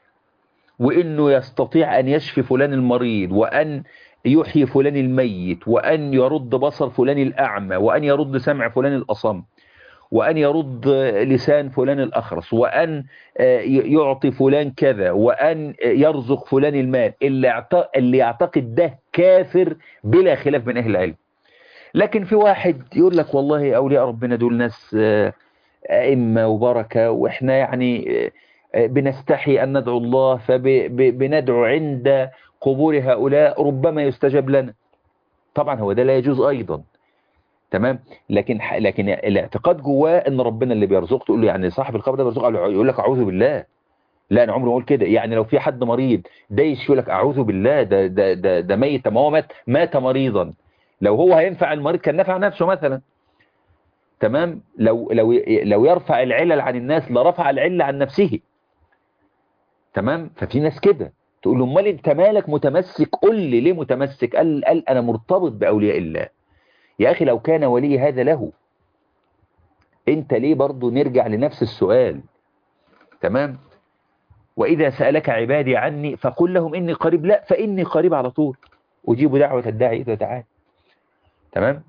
وانه يستطيع ان يشفي فلان المريض وان يحيي فلان الميت وان يرد بصر فلان الاعمى وان يرد سمع فلان الاصم وأن يرد لسان فلان الأخرس وأن يعطي فلان كذا وأن يرزق فلان المال اللي, اعت- اللي يعتقد ده كافر بلا خلاف من أهل العلم لكن في واحد يقول لك والله أولياء ربنا دول ناس آه، أئمة وبركة وإحنا يعني آه، بنستحي أن ندعو الله فبندعو عند قبور هؤلاء ربما يستجاب لنا طبعا هو ده لا يجوز أيضا تمام لكن ح- لكن الاعتقاد جواه ان ربنا اللي بيرزقه تقول له يعني صاحب القبر ده بيرزقه يقول لك اعوذ بالله لا انا عمري ما اقول كده يعني لو في حد مريض ده يقول لك اعوذ بالله ده ده ده, ده ميت ما هو مات مات مريضا لو هو هينفع المريض كان نفع نفسه مثلا تمام لو لو لو يرفع العلل عن الناس لرفع العله عن نفسه تمام ففي ناس كده تقول له امال انت مالك متمسك قول لي ليه متمسك قال قال انا مرتبط باولياء الله يا أخي لو كان ولي هذا له أنت ليه برضو نرجع لنفس السؤال تمام وإذا سألك عبادي عني فقل لهم إني قريب لا فإني قريب على طول أجيب دعوة الداعي إذا دعاني تمام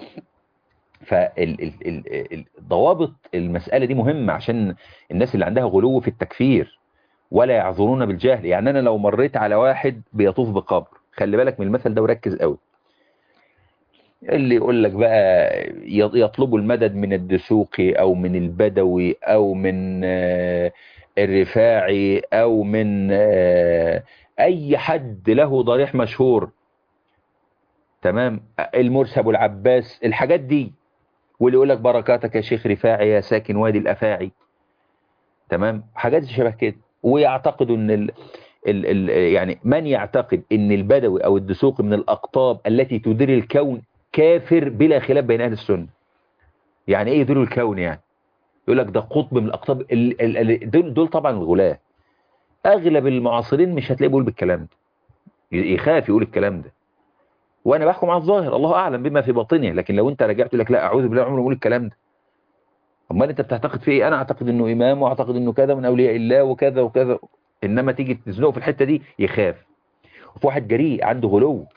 فالضوابط المسألة دي مهمة عشان الناس اللي عندها غلو في التكفير ولا يعذرون بالجهل يعني أنا لو مريت على واحد بيطوف بقبر خلي بالك من المثل ده وركز قوي اللي يقول لك بقى يطلبوا المدد من الدسوقي او من البدوي او من آه، الرفاعي او من آه، اي حد له ضريح مشهور تمام المرسي ابو العباس الحاجات دي واللي يقول لك بركاتك يا شيخ رفاعي يا ساكن وادي الافاعي تمام حاجات شبه كده ويعتقدوا ان ال... ال... ال... يعني من يعتقد ان البدوي او الدسوقي من الاقطاب التي تدير الكون كافر بلا خلاف بين اهل السنه يعني ايه يدير الكون يعني يقول لك ده قطب من الاقطاب ال... ال... ال... دول دول طبعا الغلاة اغلب المعاصرين مش هتلاقيه بيقول بالكلام ده يخاف يقول الكلام ده وانا بحكم على الظاهر الله اعلم بما في باطنه لكن لو انت رجعت لك لا اعوذ بالله عمري اقول الكلام ده امال انت بتعتقد في ايه انا اعتقد انه امام واعتقد انه كذا من اولياء الله وكذا وكذا انما تيجي تزنقه في الحته دي يخاف وفي واحد جريء عنده غلو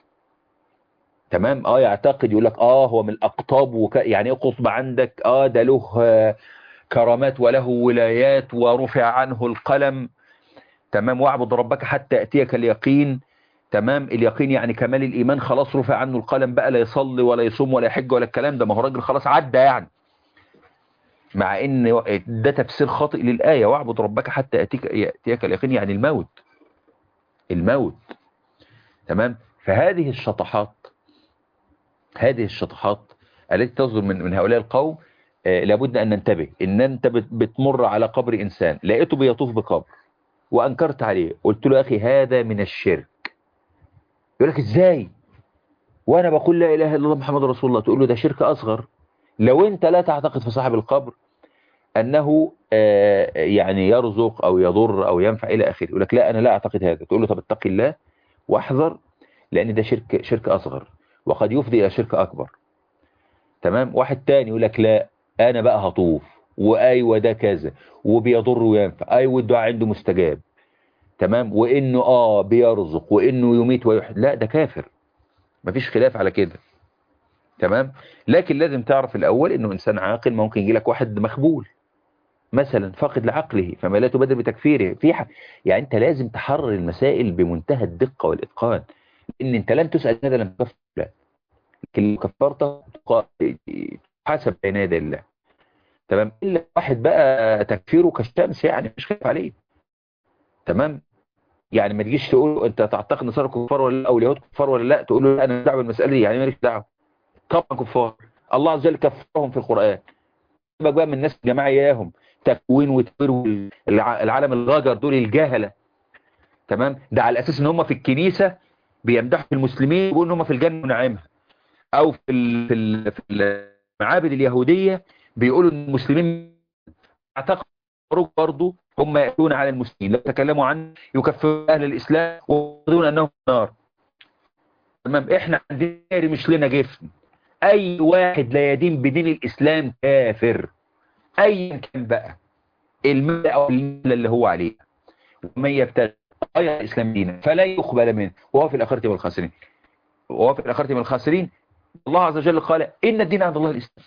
تمام اه يعتقد يقول لك اه هو من الاقطاب وك... يعني ايه قطب عندك اه ده له آه كرامات وله ولايات ورفع عنه القلم تمام واعبد ربك حتى ياتيك اليقين تمام اليقين يعني كمال الايمان خلاص رفع عنه القلم بقى لا يصلي ولا يصوم ولا يحج ولا الكلام ده ما هو راجل خلاص عدى يعني مع ان ده تفسير خاطئ للآية واعبد ربك حتى يأتيك, يأتيك اليقين يعني الموت الموت تمام فهذه الشطحات هذه الشطحات التي تصدر من, من هؤلاء القوم آه لابد أن ننتبه إن أنت بتمر على قبر إنسان لقيته بيطوف بقبر وأنكرت عليه قلت له يا أخي هذا من الشرك يقول لك إزاي وأنا بقول لا إله إلا الله محمد رسول الله تقول له ده شرك أصغر لو انت لا تعتقد في صاحب القبر انه يعني يرزق او يضر او ينفع الى اخره يقول لك لا انا لا اعتقد هذا تقول له طب اتق الله واحذر لان ده شرك شرك اصغر وقد يفضي الى شرك اكبر تمام واحد تاني يقول لك لا انا بقى هطوف وايوه ده كذا وبيضر وينفع ايوه الدعاء عنده مستجاب تمام وانه اه بيرزق وانه يميت ويحيي لا ده كافر مفيش خلاف على كده تمام لكن لازم تعرف الأول أنه إنسان عاقل ممكن يجي لك واحد مخبول مثلا فاقد لعقله فما لا تبادر بتكفيره في حق يعني أنت لازم تحرر المسائل بمنتهى الدقة والإتقان لأن أنت لم تسأل هذا لم تكفر لا لكن لو كفرته حسب بين يدي الله تمام إلا واحد بقى تكفيره كالشمس يعني مش خايف عليه تمام يعني ما تجيش تقول انت تعتقد نصارى كفار ولا لا او اليهود كفار ولا لا تقول له لا انا دعوه بالمساله دي يعني ماليش دعوه طبعا كفار الله عز وجل كفرهم في القرآن سيبك بقى من الناس الجماعة اياهم تكوين وتكوير العالم الغاجر دول الجاهلة تمام ده على اساس ان هم في الكنيسة بيمدحوا في المسلمين ويقولوا ان هم في الجنة ونعيمها او في في في المعابد اليهودية بيقولوا ان المسلمين اعتقدوا برضه هم يأتون على المسلمين لو تكلموا عن يكفروا اهل الاسلام ويقولون انهم نار تمام احنا عندنا مش لنا جفن اي واحد لا يدين بدين الاسلام كافر ايا كان بقى الملة او الملة اللي هو عليها ومن يبتغي غير الاسلام دينا فلا يقبل منه وهو في الاخرة من الخاسرين وهو في الاخرة من الخاسرين الله عز وجل قال ان الدين عند الله الاسلام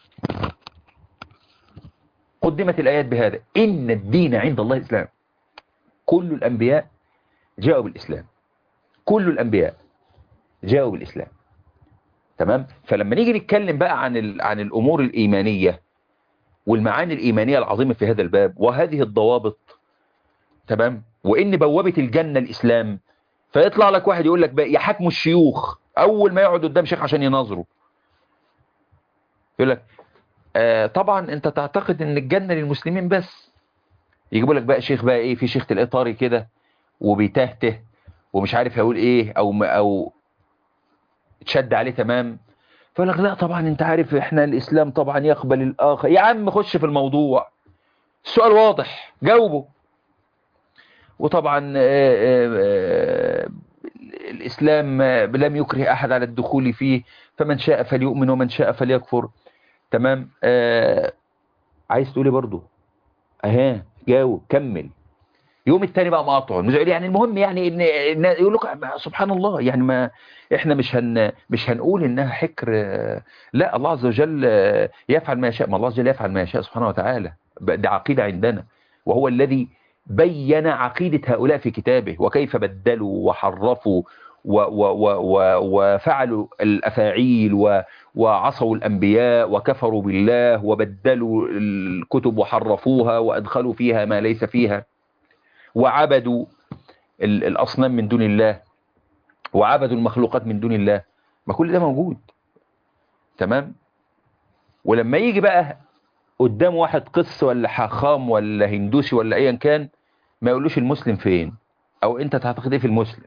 قدمت الايات بهذا ان الدين عند الله الاسلام كل الانبياء جاءوا بالاسلام كل الانبياء جاءوا بالاسلام تمام فلما نيجي نتكلم بقى عن عن الامور الايمانيه والمعاني الايمانيه العظيمه في هذا الباب وهذه الضوابط تمام وان بوابه الجنه الاسلام فيطلع لك واحد يقول لك بقى يحاكموا الشيوخ اول ما يقعد قدام شيخ عشان يناظره يقول لك آه طبعا انت تعتقد ان الجنه للمسلمين بس يجيبوا لك بقى شيخ بقى ايه في شيخ تلاقيه طاري كده وبيتهته ومش عارف هيقول ايه او او تشد عليه تمام فقال لك لا طبعا انت عارف احنا الاسلام طبعا يقبل الاخر يا عم خش في الموضوع السؤال واضح جاوبه وطبعا آآ آآ الاسلام لم يكره احد على الدخول فيه فمن شاء فليؤمن ومن شاء فليكفر تمام عايز تقولي برضو اها جاوب كمل يوم التاني بقى مقاطعه يعني المهم يعني ان يقول لك سبحان الله يعني ما احنا مش هن مش هنقول انها حكر لا الله عز وجل يفعل ما يشاء ما الله عز وجل يفعل ما يشاء سبحانه وتعالى ده عقيدة عندنا وهو الذي بين عقيدة هؤلاء في كتابه وكيف بدلوا وحرفوا و و و و وفعلوا الأفاعيل وعصوا الأنبياء وكفروا بالله وبدلوا الكتب وحرفوها وأدخلوا فيها ما ليس فيها وعبدوا الأصنام من دون الله وعبدوا المخلوقات من دون الله ما كل ده موجود تمام ولما يجي بقى قدام واحد قس ولا حاخام ولا هندوسي ولا ايا كان ما يقولوش المسلم فين او انت تعتقد ايه في المسلم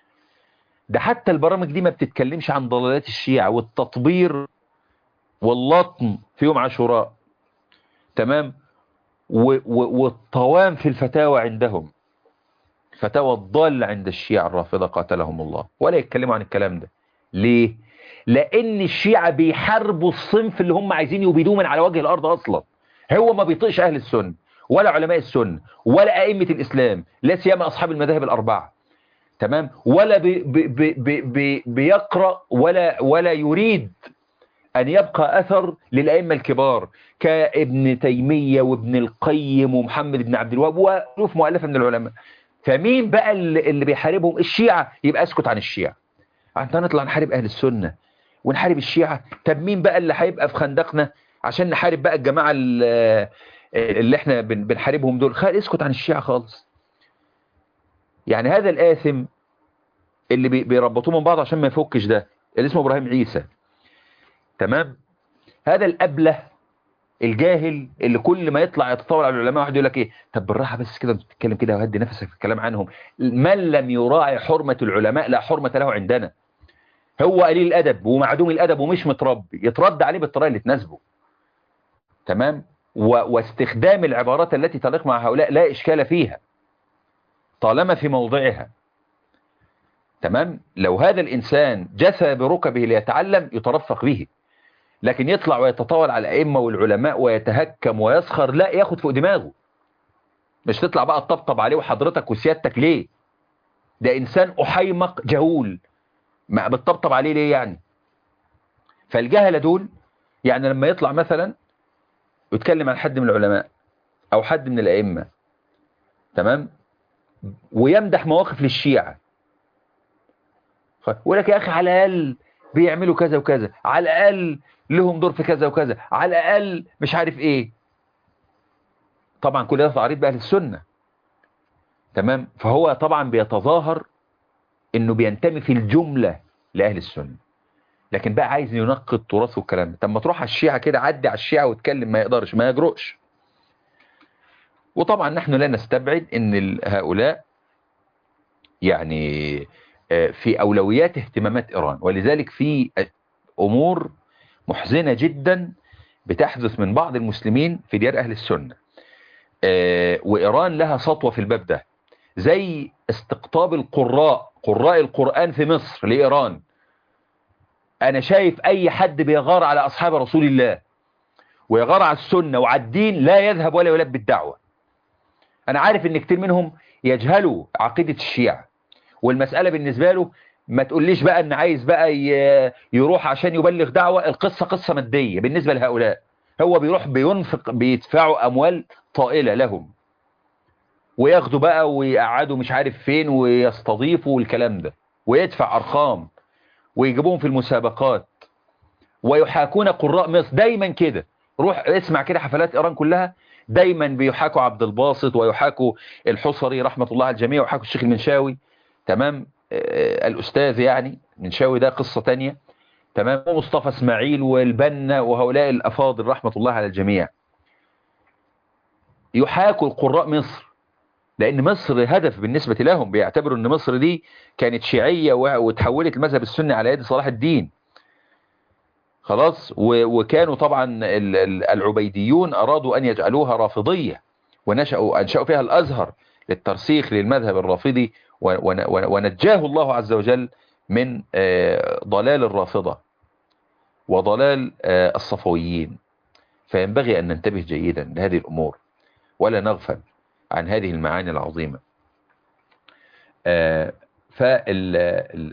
ده حتى البرامج دي ما بتتكلمش عن ضلالات الشيعة والتطبير واللطم في يوم عاشوراء تمام و و والطوام في الفتاوى عندهم فتاوى الضالة عند الشيعة الرافضة قاتلهم الله ولا يتكلموا عن الكلام ده ليه لان الشيعة بيحاربوا الصنف اللي هم عايزين يبيدوه من على وجه الارض اصلا هو ما بيطيقش اهل السنة ولا علماء السنة ولا ائمة الاسلام لا سيما اصحاب المذاهب الاربعة تمام ولا بي بي بي بي بيقرأ ولا ولا يريد أن يبقى أثر للأئمة الكبار كابن تيمية وابن القيم ومحمد بن عبد الوهاب وألوف مؤلفة من العلماء فمين بقى اللي, اللي بيحاربهم الشيعة يبقى اسكت عن الشيعة انت نطلع نحارب أهل السنة ونحارب الشيعة طب مين بقى اللي هيبقى في خندقنا عشان نحارب بقى الجماعة اللي احنا بنحاربهم دول خالص اسكت عن الشيعة خالص يعني هذا الآثم اللي بيربطوه من بعض عشان ما يفكش ده اللي اسمه إبراهيم عيسى تمام هذا الأبله الجاهل اللي كل ما يطلع يتطاول على العلماء واحد يقول لك ايه طب بالراحه بس كده بتتكلم كده وهدي نفسك في الكلام عنهم من لم يراعي حرمه العلماء لا حرمه له عندنا هو قليل الادب ومعدوم الادب ومش متربي يترد عليه بالطريقه اللي تناسبه تمام و... واستخدام العبارات التي تليق مع هؤلاء لا اشكال فيها طالما في موضعها تمام لو هذا الانسان جثى بركبه ليتعلم يترفق به لكن يطلع ويتطاول على الأئمة والعلماء ويتهكم ويسخر لا ياخد فوق دماغه مش تطلع بقى تطبطب عليه وحضرتك وسيادتك ليه ده إنسان أحيمق جهول ما بتطبطب عليه ليه يعني فالجهلة دول يعني لما يطلع مثلا يتكلم عن حد من العلماء أو حد من الأئمة تمام ويمدح مواقف للشيعة يقول لك يا أخي على الأقل بيعملوا كذا وكذا على الأقل لهم دور في كذا وكذا على الأقل مش عارف ايه طبعا كل ده تعريض بأهل السنة تمام فهو طبعا بيتظاهر انه بينتمي في الجملة لأهل السنة لكن بقى عايز ينقي التراث والكلام طب ما تروح على الشيعة كده عدي على الشيعة واتكلم ما يقدرش ما يجرؤش وطبعا نحن لا نستبعد ان هؤلاء يعني في أولويات اهتمامات إيران ولذلك في أمور محزنة جدا بتحدث من بعض المسلمين في ديار أهل السنة وإيران لها سطوة في الباب ده زي استقطاب القراء قراء القرآن في مصر لإيران أنا شايف أي حد بيغار على أصحاب رسول الله ويغار على السنة وعلى الدين لا يذهب ولا يلبي الدعوة أنا عارف إن كتير منهم يجهلوا عقيدة الشيعة والمسألة بالنسبة له ما تقوليش بقى ان عايز بقى يروح عشان يبلغ دعوة القصة قصة مادية بالنسبة لهؤلاء هو بيروح بينفق بيدفعوا اموال طائلة لهم وياخدوا بقى ويقعدوا مش عارف فين ويستضيفوا والكلام ده ويدفع ارقام ويجيبوهم في المسابقات ويحاكون قراء مصر دايما كده روح اسمع كده حفلات ايران كلها دايما بيحاكوا عبد الباسط ويحاكوا الحصري رحمة الله على الجميع ويحاكوا الشيخ المنشاوي تمام الأستاذ يعني من شاوي ده قصة تانية تمام ومصطفى اسماعيل والبنا وهؤلاء الأفاضل رحمة الله على الجميع يحاكوا القراء مصر لأن مصر هدف بالنسبة لهم بيعتبروا أن مصر دي كانت شيعية وتحولت المذهب السني على يد صلاح الدين خلاص وكانوا طبعا العبيديون أرادوا أن يجعلوها رافضية ونشأوا أنشأوا فيها الأزهر للترسيخ للمذهب الرافضي ونجاه الله عز وجل من ضلال الرافضة وضلال الصفويين فينبغي أن ننتبه جيدا لهذه الأمور ولا نغفل عن هذه المعاني العظيمة فال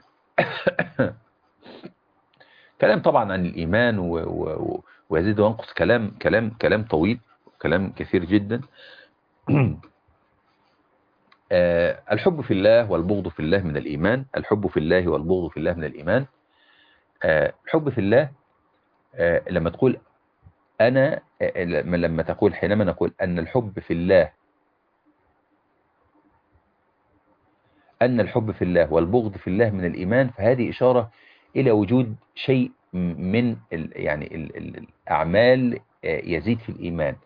كلام طبعا عن الإيمان ويزيد وينقص كلام كلام كلام طويل كلام كثير جدا الحب في الله والبغض في الله من الإيمان الحب في الله والبغض في الله من الإيمان الحب في الله لما تقول أنا لما تقول حينما نقول أن الحب في الله أن الحب في الله والبغض في الله من الإيمان فهذه إشارة إلى وجود شيء من ال يعني ال ال الأعمال يزيد في الإيمان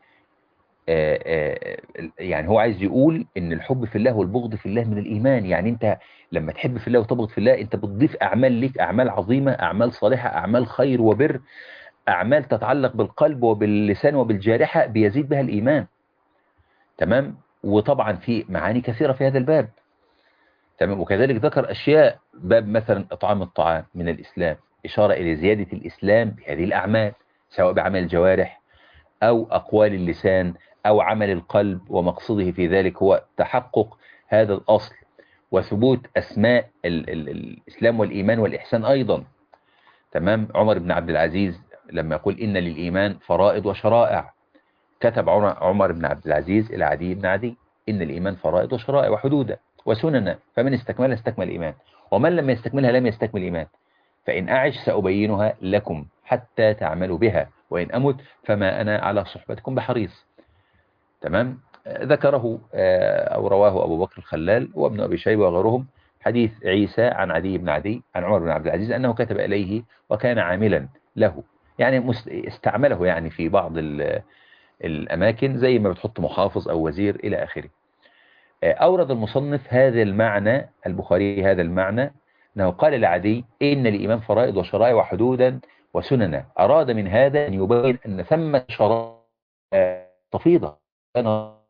يعني هو عايز يقول ان الحب في الله والبغض في الله من الإيمان يعني انت لما تحب في الله وتبغض في الله انت بتضيف أعمال ليك أعمال عظيمة أعمال صالحة أعمال خير وبر أعمال تتعلق بالقلب وباللسان وبالجارحة بيزيد بها الإيمان تمام وطبعا في معاني كثيرة في هذا الباب تمام وكذلك ذكر أشياء باب مثلا إطعام الطعام من الإسلام إشارة إلى زيادة الإسلام بهذه الأعمال سواء بعمل الجوارح أو أقوال اللسان أو عمل القلب ومقصده في ذلك هو تحقق هذا الأصل وثبوت أسماء ال ال الإسلام والإيمان والإحسان أيضا تمام عمر بن عبد العزيز لما يقول إن للإيمان فرائض وشرائع كتب عمر بن عبد العزيز إلى عدي بن عدي إن الإيمان فرائض وشرائع وحدودا وسننا فمن استكملها استكمل الإيمان ومن لم يستكملها لم يستكمل الإيمان فإن أعش سأبينها لكم حتى تعملوا بها وإن أمت فما أنا على صحبتكم بحريص تمام ذكره أو رواه أبو بكر الخلال وابن أبي شيبة وغيرهم حديث عيسى عن عدي بن عدي عن عمر بن عبد العزيز أنه كتب إليه وكان عاملا له يعني استعمله يعني في بعض الأماكن زي ما بتحط محافظ أو وزير إلى آخره أورد المصنف هذا المعنى البخاري هذا المعنى أنه قال لعدي إن الإيمان فرائض وشرائع وحدودا وسننا أراد من هذا أن يبين أن ثم شرائع تفيضة أنا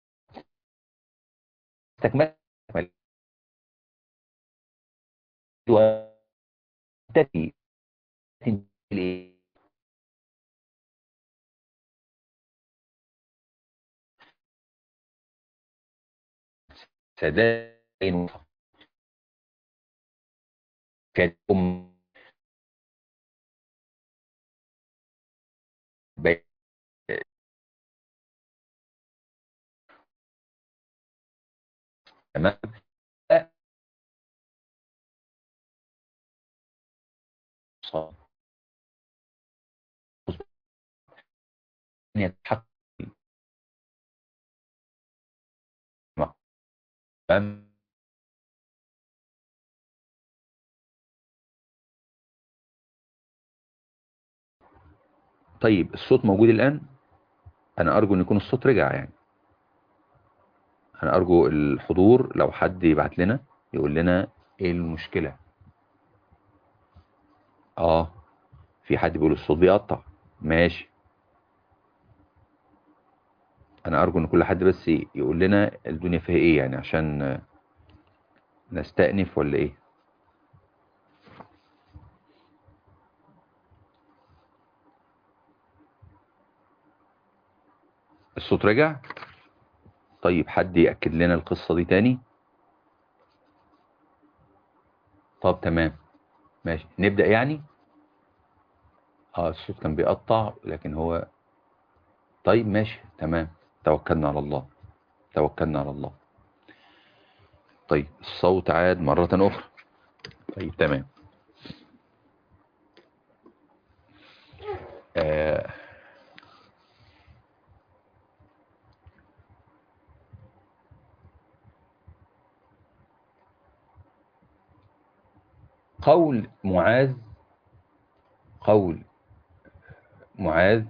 استكمل وتكي سدائن كتم بين تمام يتحقق تمام طيب الصوت موجود الآن أنا أرجو أن يكون الصوت رجع يعني أنا أرجو الحضور لو حد يبعت لنا يقول لنا إيه المشكلة آه في حد بيقول الصوت بيقطع ماشي أنا أرجو أن كل حد بس يقول لنا الدنيا فيها إيه يعني عشان نستأنف ولا إيه الصوت رجع طيب حد يأكد لنا القصة دي تاني طب تمام ماشي نبدأ يعني اه الصوت كان بيقطع لكن هو طيب ماشي تمام توكلنا على الله توكلنا على الله طيب الصوت عاد مرة أخرى طيب تمام آه قول معاذ قول معاذ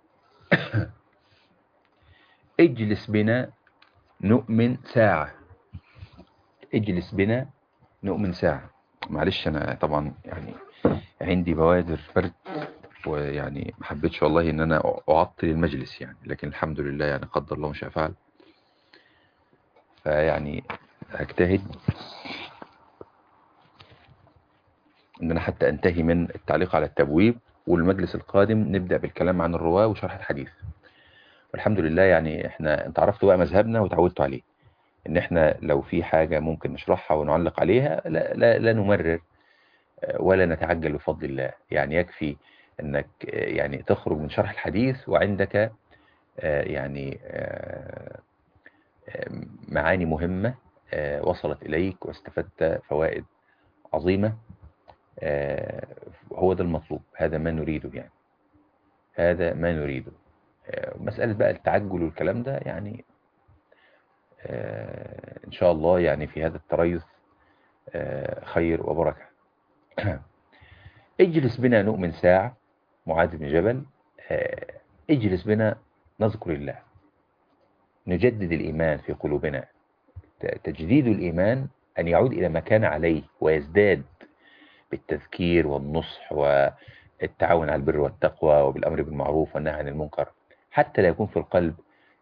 اجلس بنا نؤمن ساعة اجلس بنا نؤمن ساعة معلش انا طبعا يعني عندي بوادر برد ويعني ما حبيتش والله ان انا اعطل المجلس يعني لكن الحمد لله يعني قدر الله مش فعل فيعني هجتهد ان انا حتى انتهي من التعليق على التبويب والمجلس القادم نبدأ بالكلام عن الرواة وشرح الحديث والحمد لله يعني احنا انت عرفتوا بقى مذهبنا وتعودتوا عليه ان احنا لو في حاجة ممكن نشرحها ونعلق عليها لا, لا, لا نمرر ولا نتعجل بفضل الله يعني يكفي انك يعني تخرج من شرح الحديث وعندك يعني معاني مهمة وصلت إليك واستفدت فوائد عظيمة هو ده المطلوب هذا ما نريده يعني هذا ما نريده مسألة بقى التعجل والكلام ده يعني إن شاء الله يعني في هذا التريث خير وبركة اجلس بنا نؤمن ساعة معاذ بن جبل آه، اجلس بنا نذكر الله نجدد الإيمان في قلوبنا تجديد الإيمان أن يعود إلى ما كان عليه ويزداد بالتذكير والنصح والتعاون على البر والتقوى وبالأمر بالمعروف والنهي عن المنكر حتى لا يكون في القلب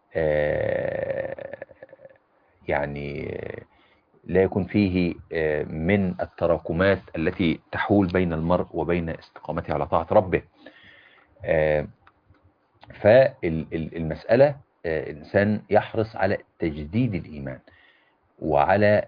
آه، يعني لا يكون فيه آه، من التراكمات التي تحول بين المرء وبين استقامته على طاعة ربه آه، فالمسألة الإنسان يحرص على تجديد الإيمان وعلى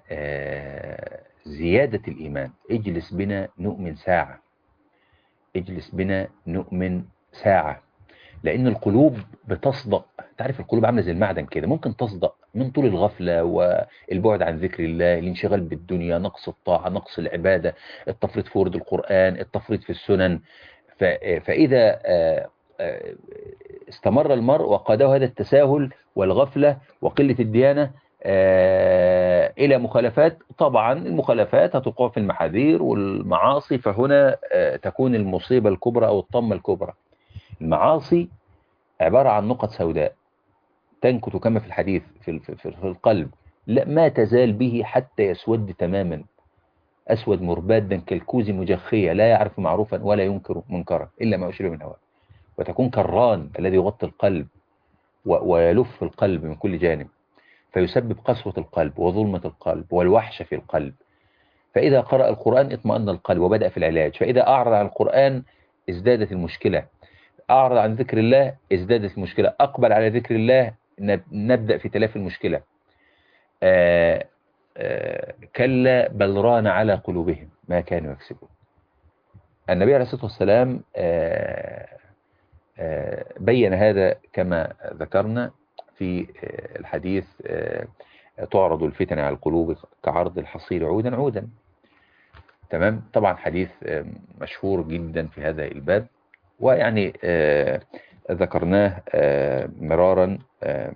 زيادة الإيمان اجلس بنا نؤمن ساعة اجلس بنا نؤمن ساعة لأن القلوب بتصدق تعرف القلوب عاملة زي المعدن كده ممكن تصدق من طول الغفلة والبعد عن ذكر الله الانشغال بالدنيا نقص الطاعة نقص العبادة التفريط في ورد القرآن التفريط في السنن فإذا آه، آه، استمر المرء وقاده هذا التساهل والغفلة وقلة الديانة آه، إلى مخالفات طبعا المخالفات هتقع في المحاذير والمعاصي فهنا تكون المصيبة الكبرى أو الطمة الكبرى المعاصي عبارة عن نقط سوداء تنكت كما في الحديث في, في, في القلب لا ما تزال به حتى يسود تماما أسود مربادا كالكوز مجخية لا يعرف معروفا ولا ينكر منكرا إلا ما أشرب من هواه وتكون كالران الذي يغطي القلب ويلف القلب من كل جانب فيسبب قسوة القلب وظلمة القلب والوحشة في القلب فإذا قرأ القرآن اطمأن القلب وبدأ في العلاج فإذا أعرض عن القرآن ازدادت المشكلة أعرض عن ذكر الله ازدادت المشكلة أقبل على ذكر الله نبدأ في تلافي المشكلة آآ آآ كلا بل ران على قلوبهم ما كانوا يكسبون النبي عليه الصلاة والسلام آآ بين هذا كما ذكرنا في الحديث تعرض الفتن على القلوب كعرض الحصير عودا عودا تمام طبعا حديث مشهور جدا في هذا الباب ويعني آه ذكرناه آه مرارا آه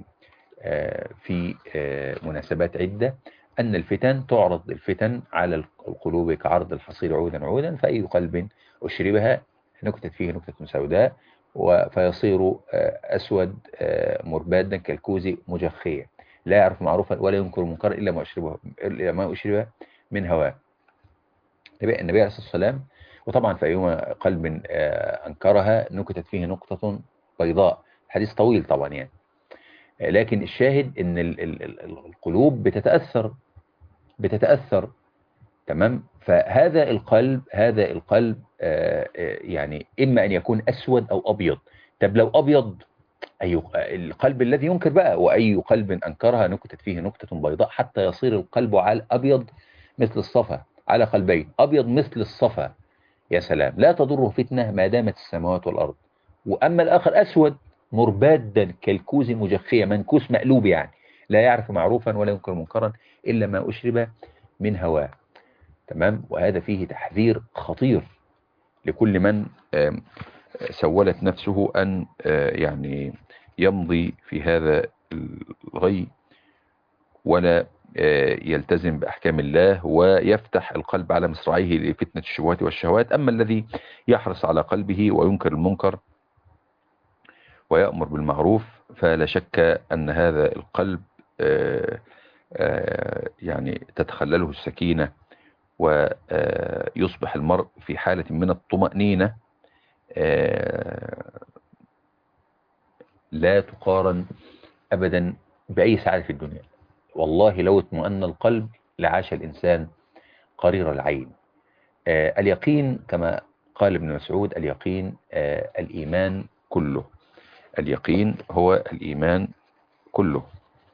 في مناسبات عدة أن الفتن تعرض الفتن على القلوب كعرض الحصير عودا عودا فأي قلب أشربها نكتت فيه نكتة سوداء فيصير أسود مربادا كالكوز مجخيا لا يعرف معروفا ولا ينكر منكر إلا ما أشربه إلا ما أشربه من هواه النبي عليه الصلاة والسلام وطبعا في أيما قلب أنكرها نكتت فيه نقطة بيضاء حديث طويل طبعا يعني لكن الشاهد ان القلوب بتتأثر بتتأثر تمام فهذا القلب هذا القلب يعني إما أن يكون أسود أو أبيض طب لو أبيض أي القلب الذي ينكر بقى وأي قلب أنكرها نكتت فيه نكتة بيضاء حتى يصير القلب على أبيض مثل الصفا على قلبين أبيض مثل الصفا يا سلام لا تضره فتنة ما دامت السماوات والأرض وأما الآخر أسود مربادا كالكوز مجخية منكوس مقلوب يعني لا يعرف معروفا ولا ينكر منكرا إلا ما أشرب من هواه تمام وهذا فيه تحذير خطير لكل من سولت نفسه أن يعني يمضي في هذا الغي ولا يلتزم بأحكام الله ويفتح القلب على مصراعيه لفتنة الشبهات والشهوات أما الذي يحرص على قلبه وينكر المنكر ويأمر بالمعروف فلا شك أن هذا القلب يعني تتخلله السكينة ويصبح المرء في حالة من الطمأنينة لا تقارن أبدا بأي سعادة في الدنيا والله لو اطمأن القلب لعاش الإنسان قرير العين آه اليقين كما قال ابن مسعود اليقين آه الإيمان كله اليقين هو الإيمان كله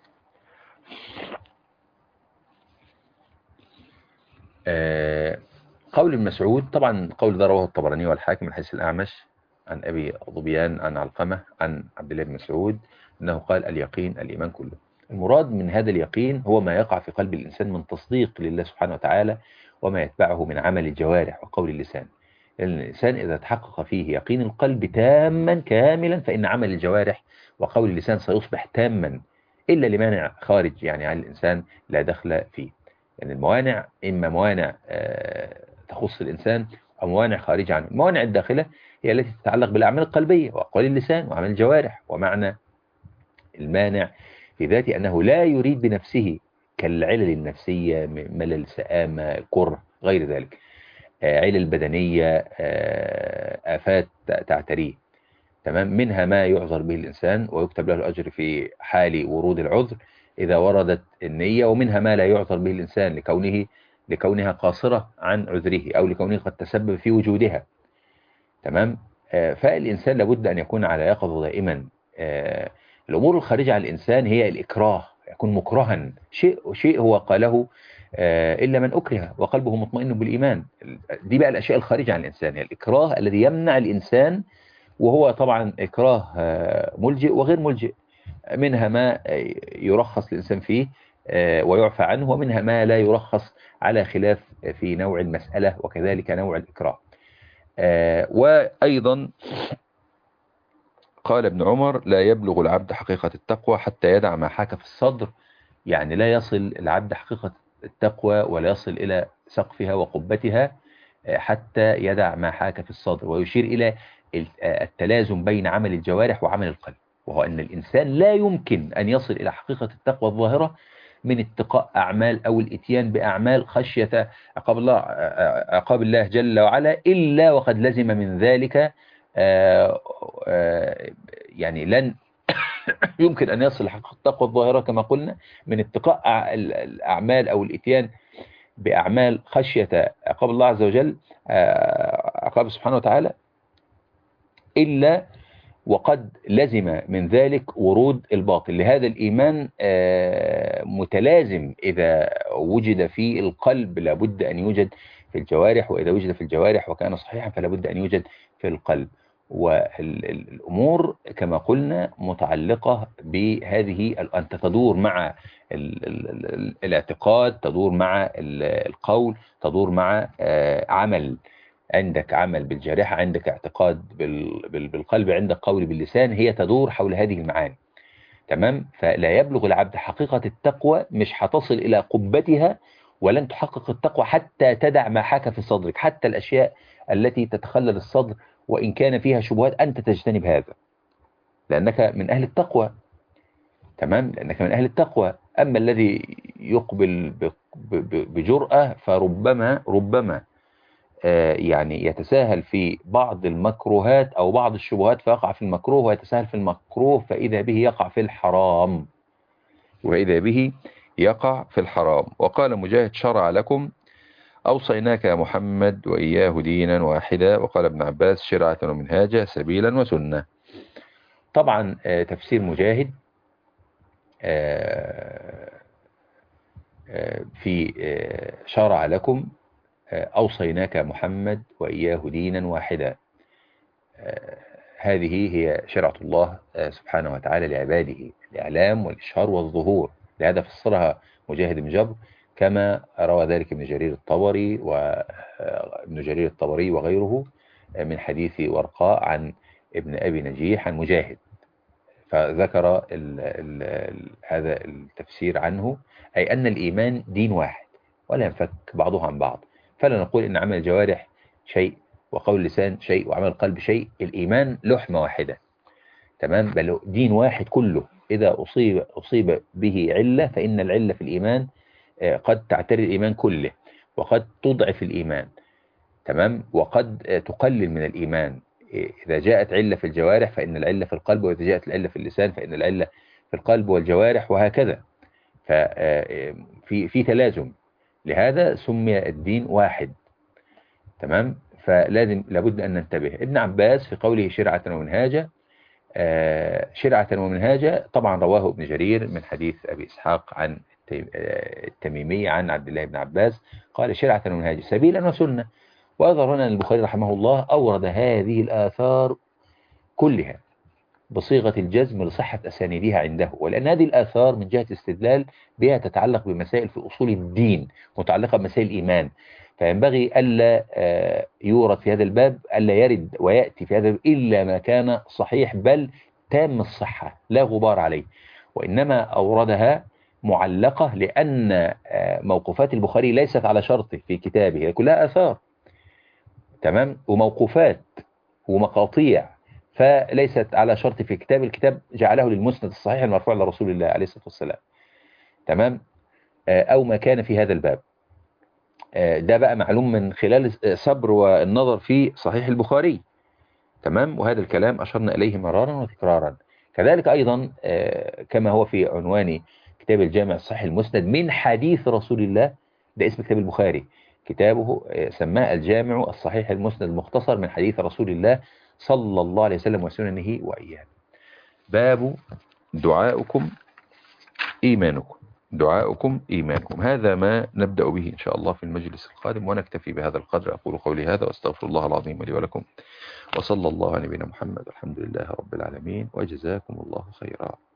آه قول ابن مسعود طبعا القول ده رواه الطبراني والحاكم من حيث الأعمش عن أبي ضبيان عن علقمة عن عبد الله بن مسعود أنه قال اليقين الإيمان كله المراد من هذا اليقين هو ما يقع في قلب الإنسان من تصديق لله سبحانه وتعالى وما يتبعه من عمل الجوارح وقول اللسان لأن الإنسان إذا تحقق فيه يقين القلب تاما كاملا فإن عمل الجوارح وقول اللسان سيصبح تاما إلا لمانع خارج يعني عن الإنسان لا دخل فيه يعني الموانع إما موانع تخص الإنسان أو موانع خارجة عنه الموانع الداخلة هي التي تتعلق بالأعمال القلبية وأقوال اللسان وأعمال الجوارح ومعنى المانع في ذاته أنه لا يريد بنفسه كالعلل النفسية ملل سآمة كره غير ذلك علل بدنية آفات تعتريه تمام منها ما يعذر به الإنسان ويكتب له الأجر في حال ورود العذر إذا وردت النية ومنها ما لا يعذر به الإنسان لكونه لكونها قاصرة عن عذره أو لكونه قد تسبب في وجودها تمام فالإنسان لابد أن يكون على يقظة دائما الأمور الخارجة عن الإنسان هي الإكراه يكون مكرها شيء شيء هو قاله إلا من أكره وقلبه مطمئن بالإيمان دي بقى الأشياء الخارجة عن الإنسان يعني الإكراه الذي يمنع الإنسان وهو طبعا إكراه ملجئ وغير ملجئ منها ما يرخص الإنسان فيه ويعفى عنه ومنها ما لا يرخص على خلاف في نوع المسألة وكذلك نوع الإكراه وأيضا قال ابن عمر لا يبلغ العبد حقيقة التقوى حتى يدع ما حاك في الصدر يعني لا يصل العبد حقيقة التقوى ولا يصل إلى سقفها وقبتها حتى يدع ما حاك في الصدر ويشير إلى التلازم بين عمل الجوارح وعمل القلب وهو أن الإنسان لا يمكن أن يصل إلى حقيقة التقوى الظاهرة من اتقاء أعمال أو الاتيان بأعمال خشية عقاب الله, عقاب الله جل وعلا إلا وقد لزم من ذلك آآ آآ يعني لن يمكن أن يصل لحقيقة التقوى الظاهرة كما قلنا من اتقاء الأعمال أو الاتيان بأعمال خشية عقاب الله عز وجل عقاب سبحانه وتعالى إلا وقد لزم من ذلك ورود الباطل لهذا الإيمان متلازم إذا وجد في القلب لابد أن يوجد في الجوارح وإذا وجد في الجوارح وكان صحيحا فلا بد أن يوجد في القلب والأمور كما قلنا متعلقة بهذه أن تدور مع الاعتقاد تدور مع القول تدور مع عمل عندك عمل بالجارحة عندك اعتقاد بالقلب عندك قول باللسان هي تدور حول هذه المعاني تمام فلا يبلغ العبد حقيقة التقوى مش هتصل إلى قبتها ولن تحقق التقوى حتى تدع ما حاك في صدرك حتى الأشياء التي تتخلل الصدر وإن كان فيها شبهات أنت تجتنب هذا لأنك من أهل التقوى تمام لأنك من أهل التقوى أما الذي يقبل بجرأة فربما ربما يعني يتساهل في بعض المكروهات أو بعض الشبهات فيقع في المكروه ويتساهل في المكروه فإذا به يقع في الحرام وإذا به يقع في الحرام وقال مجاهد شرع لكم أوصيناك يا محمد وإياه دينا واحدا وقال ابن عباس شرعة ومنهاجا سبيلا وسنة طبعا تفسير مجاهد في شرع لكم أوصيناك محمد وإياه دينا واحدا هذه هي شرعة الله سبحانه وتعالى لعباده الإعلام والإشهار والظهور لهذا فسرها مجاهد بن جبر كما روى ذلك ابن جرير الطبري وابن جرير الطبري وغيره من حديث ورقاء عن ابن أبي نجيح عن مجاهد فذكر ال ال هذا التفسير عنه أي أن الإيمان دين واحد ولا ينفك بعضه عن بعض فلا نقول إن عمل الجوارح شيء وقول اللسان شيء وعمل القلب شيء الإيمان لحمة واحدة تمام بل دين واحد كله إذا أصيب, أصيب به علة فإن العلة في الإيمان قد تعتري الإيمان كله وقد تضعف الإيمان تمام وقد تقلل من الإيمان إذا جاءت علة في الجوارح فإن العلة في القلب وإذا جاءت العلة في اللسان فإن العلة في القلب والجوارح وهكذا ففي في تلازم لهذا سمي الدين واحد تمام فلازم لابد أن ننتبه ابن عباس في قوله شرعة ومنهاجة شرعة ومنهاجة طبعا رواه ابن جرير من حديث أبي إسحاق عن التميمي عن عبد الله بن عباس قال شرعة ومنهاجة سبيلا وسنة وأظهر هنا البخاري رحمه الله أورد هذه الآثار كلها بصيغة الجزم لصحة أسانيدها عنده ولأن هذه الآثار من جهة استدلال بها تتعلق بمسائل في أصول الدين متعلقة بمسائل الإيمان فينبغي ألا يورد في هذا الباب ألا يرد ويأتي في هذا الباب إلا ما كان صحيح بل تام الصحة لا غبار عليه وإنما أوردها معلقة لأن موقفات البخاري ليست على شرطه في كتابه هي كلها آثار تمام وموقوفات ومقاطيع فليست على شرط في كتاب الكتاب جعله للمسند الصحيح المرفوع لرسول الله عليه الصلاة والسلام تمام آه، أو ما كان في هذا الباب آه، ده بقى معلوم من خلال صبر والنظر في صحيح البخاري تمام وهذا الكلام أشرنا إليه مرارا وتكرارا كذلك أيضا آه، كما هو في عنوان كتاب الجامع الصحيح المسند من حديث رسول الله ده اسم كتاب البخاري كتابه سماه الجامع الصحيح المسند المختصر من حديث رسول الله صلى الله عليه وسلم وسننه وإياه باب دعاؤكم إيمانكم دعاؤكم إيمانكم هذا ما نبدأ به إن شاء الله في المجلس القادم ونكتفي بهذا القدر أقول قولي هذا واستغفر الله العظيم لي ولكم وصلى الله على نبينا محمد الحمد لله رب العالمين وجزاكم الله خيرا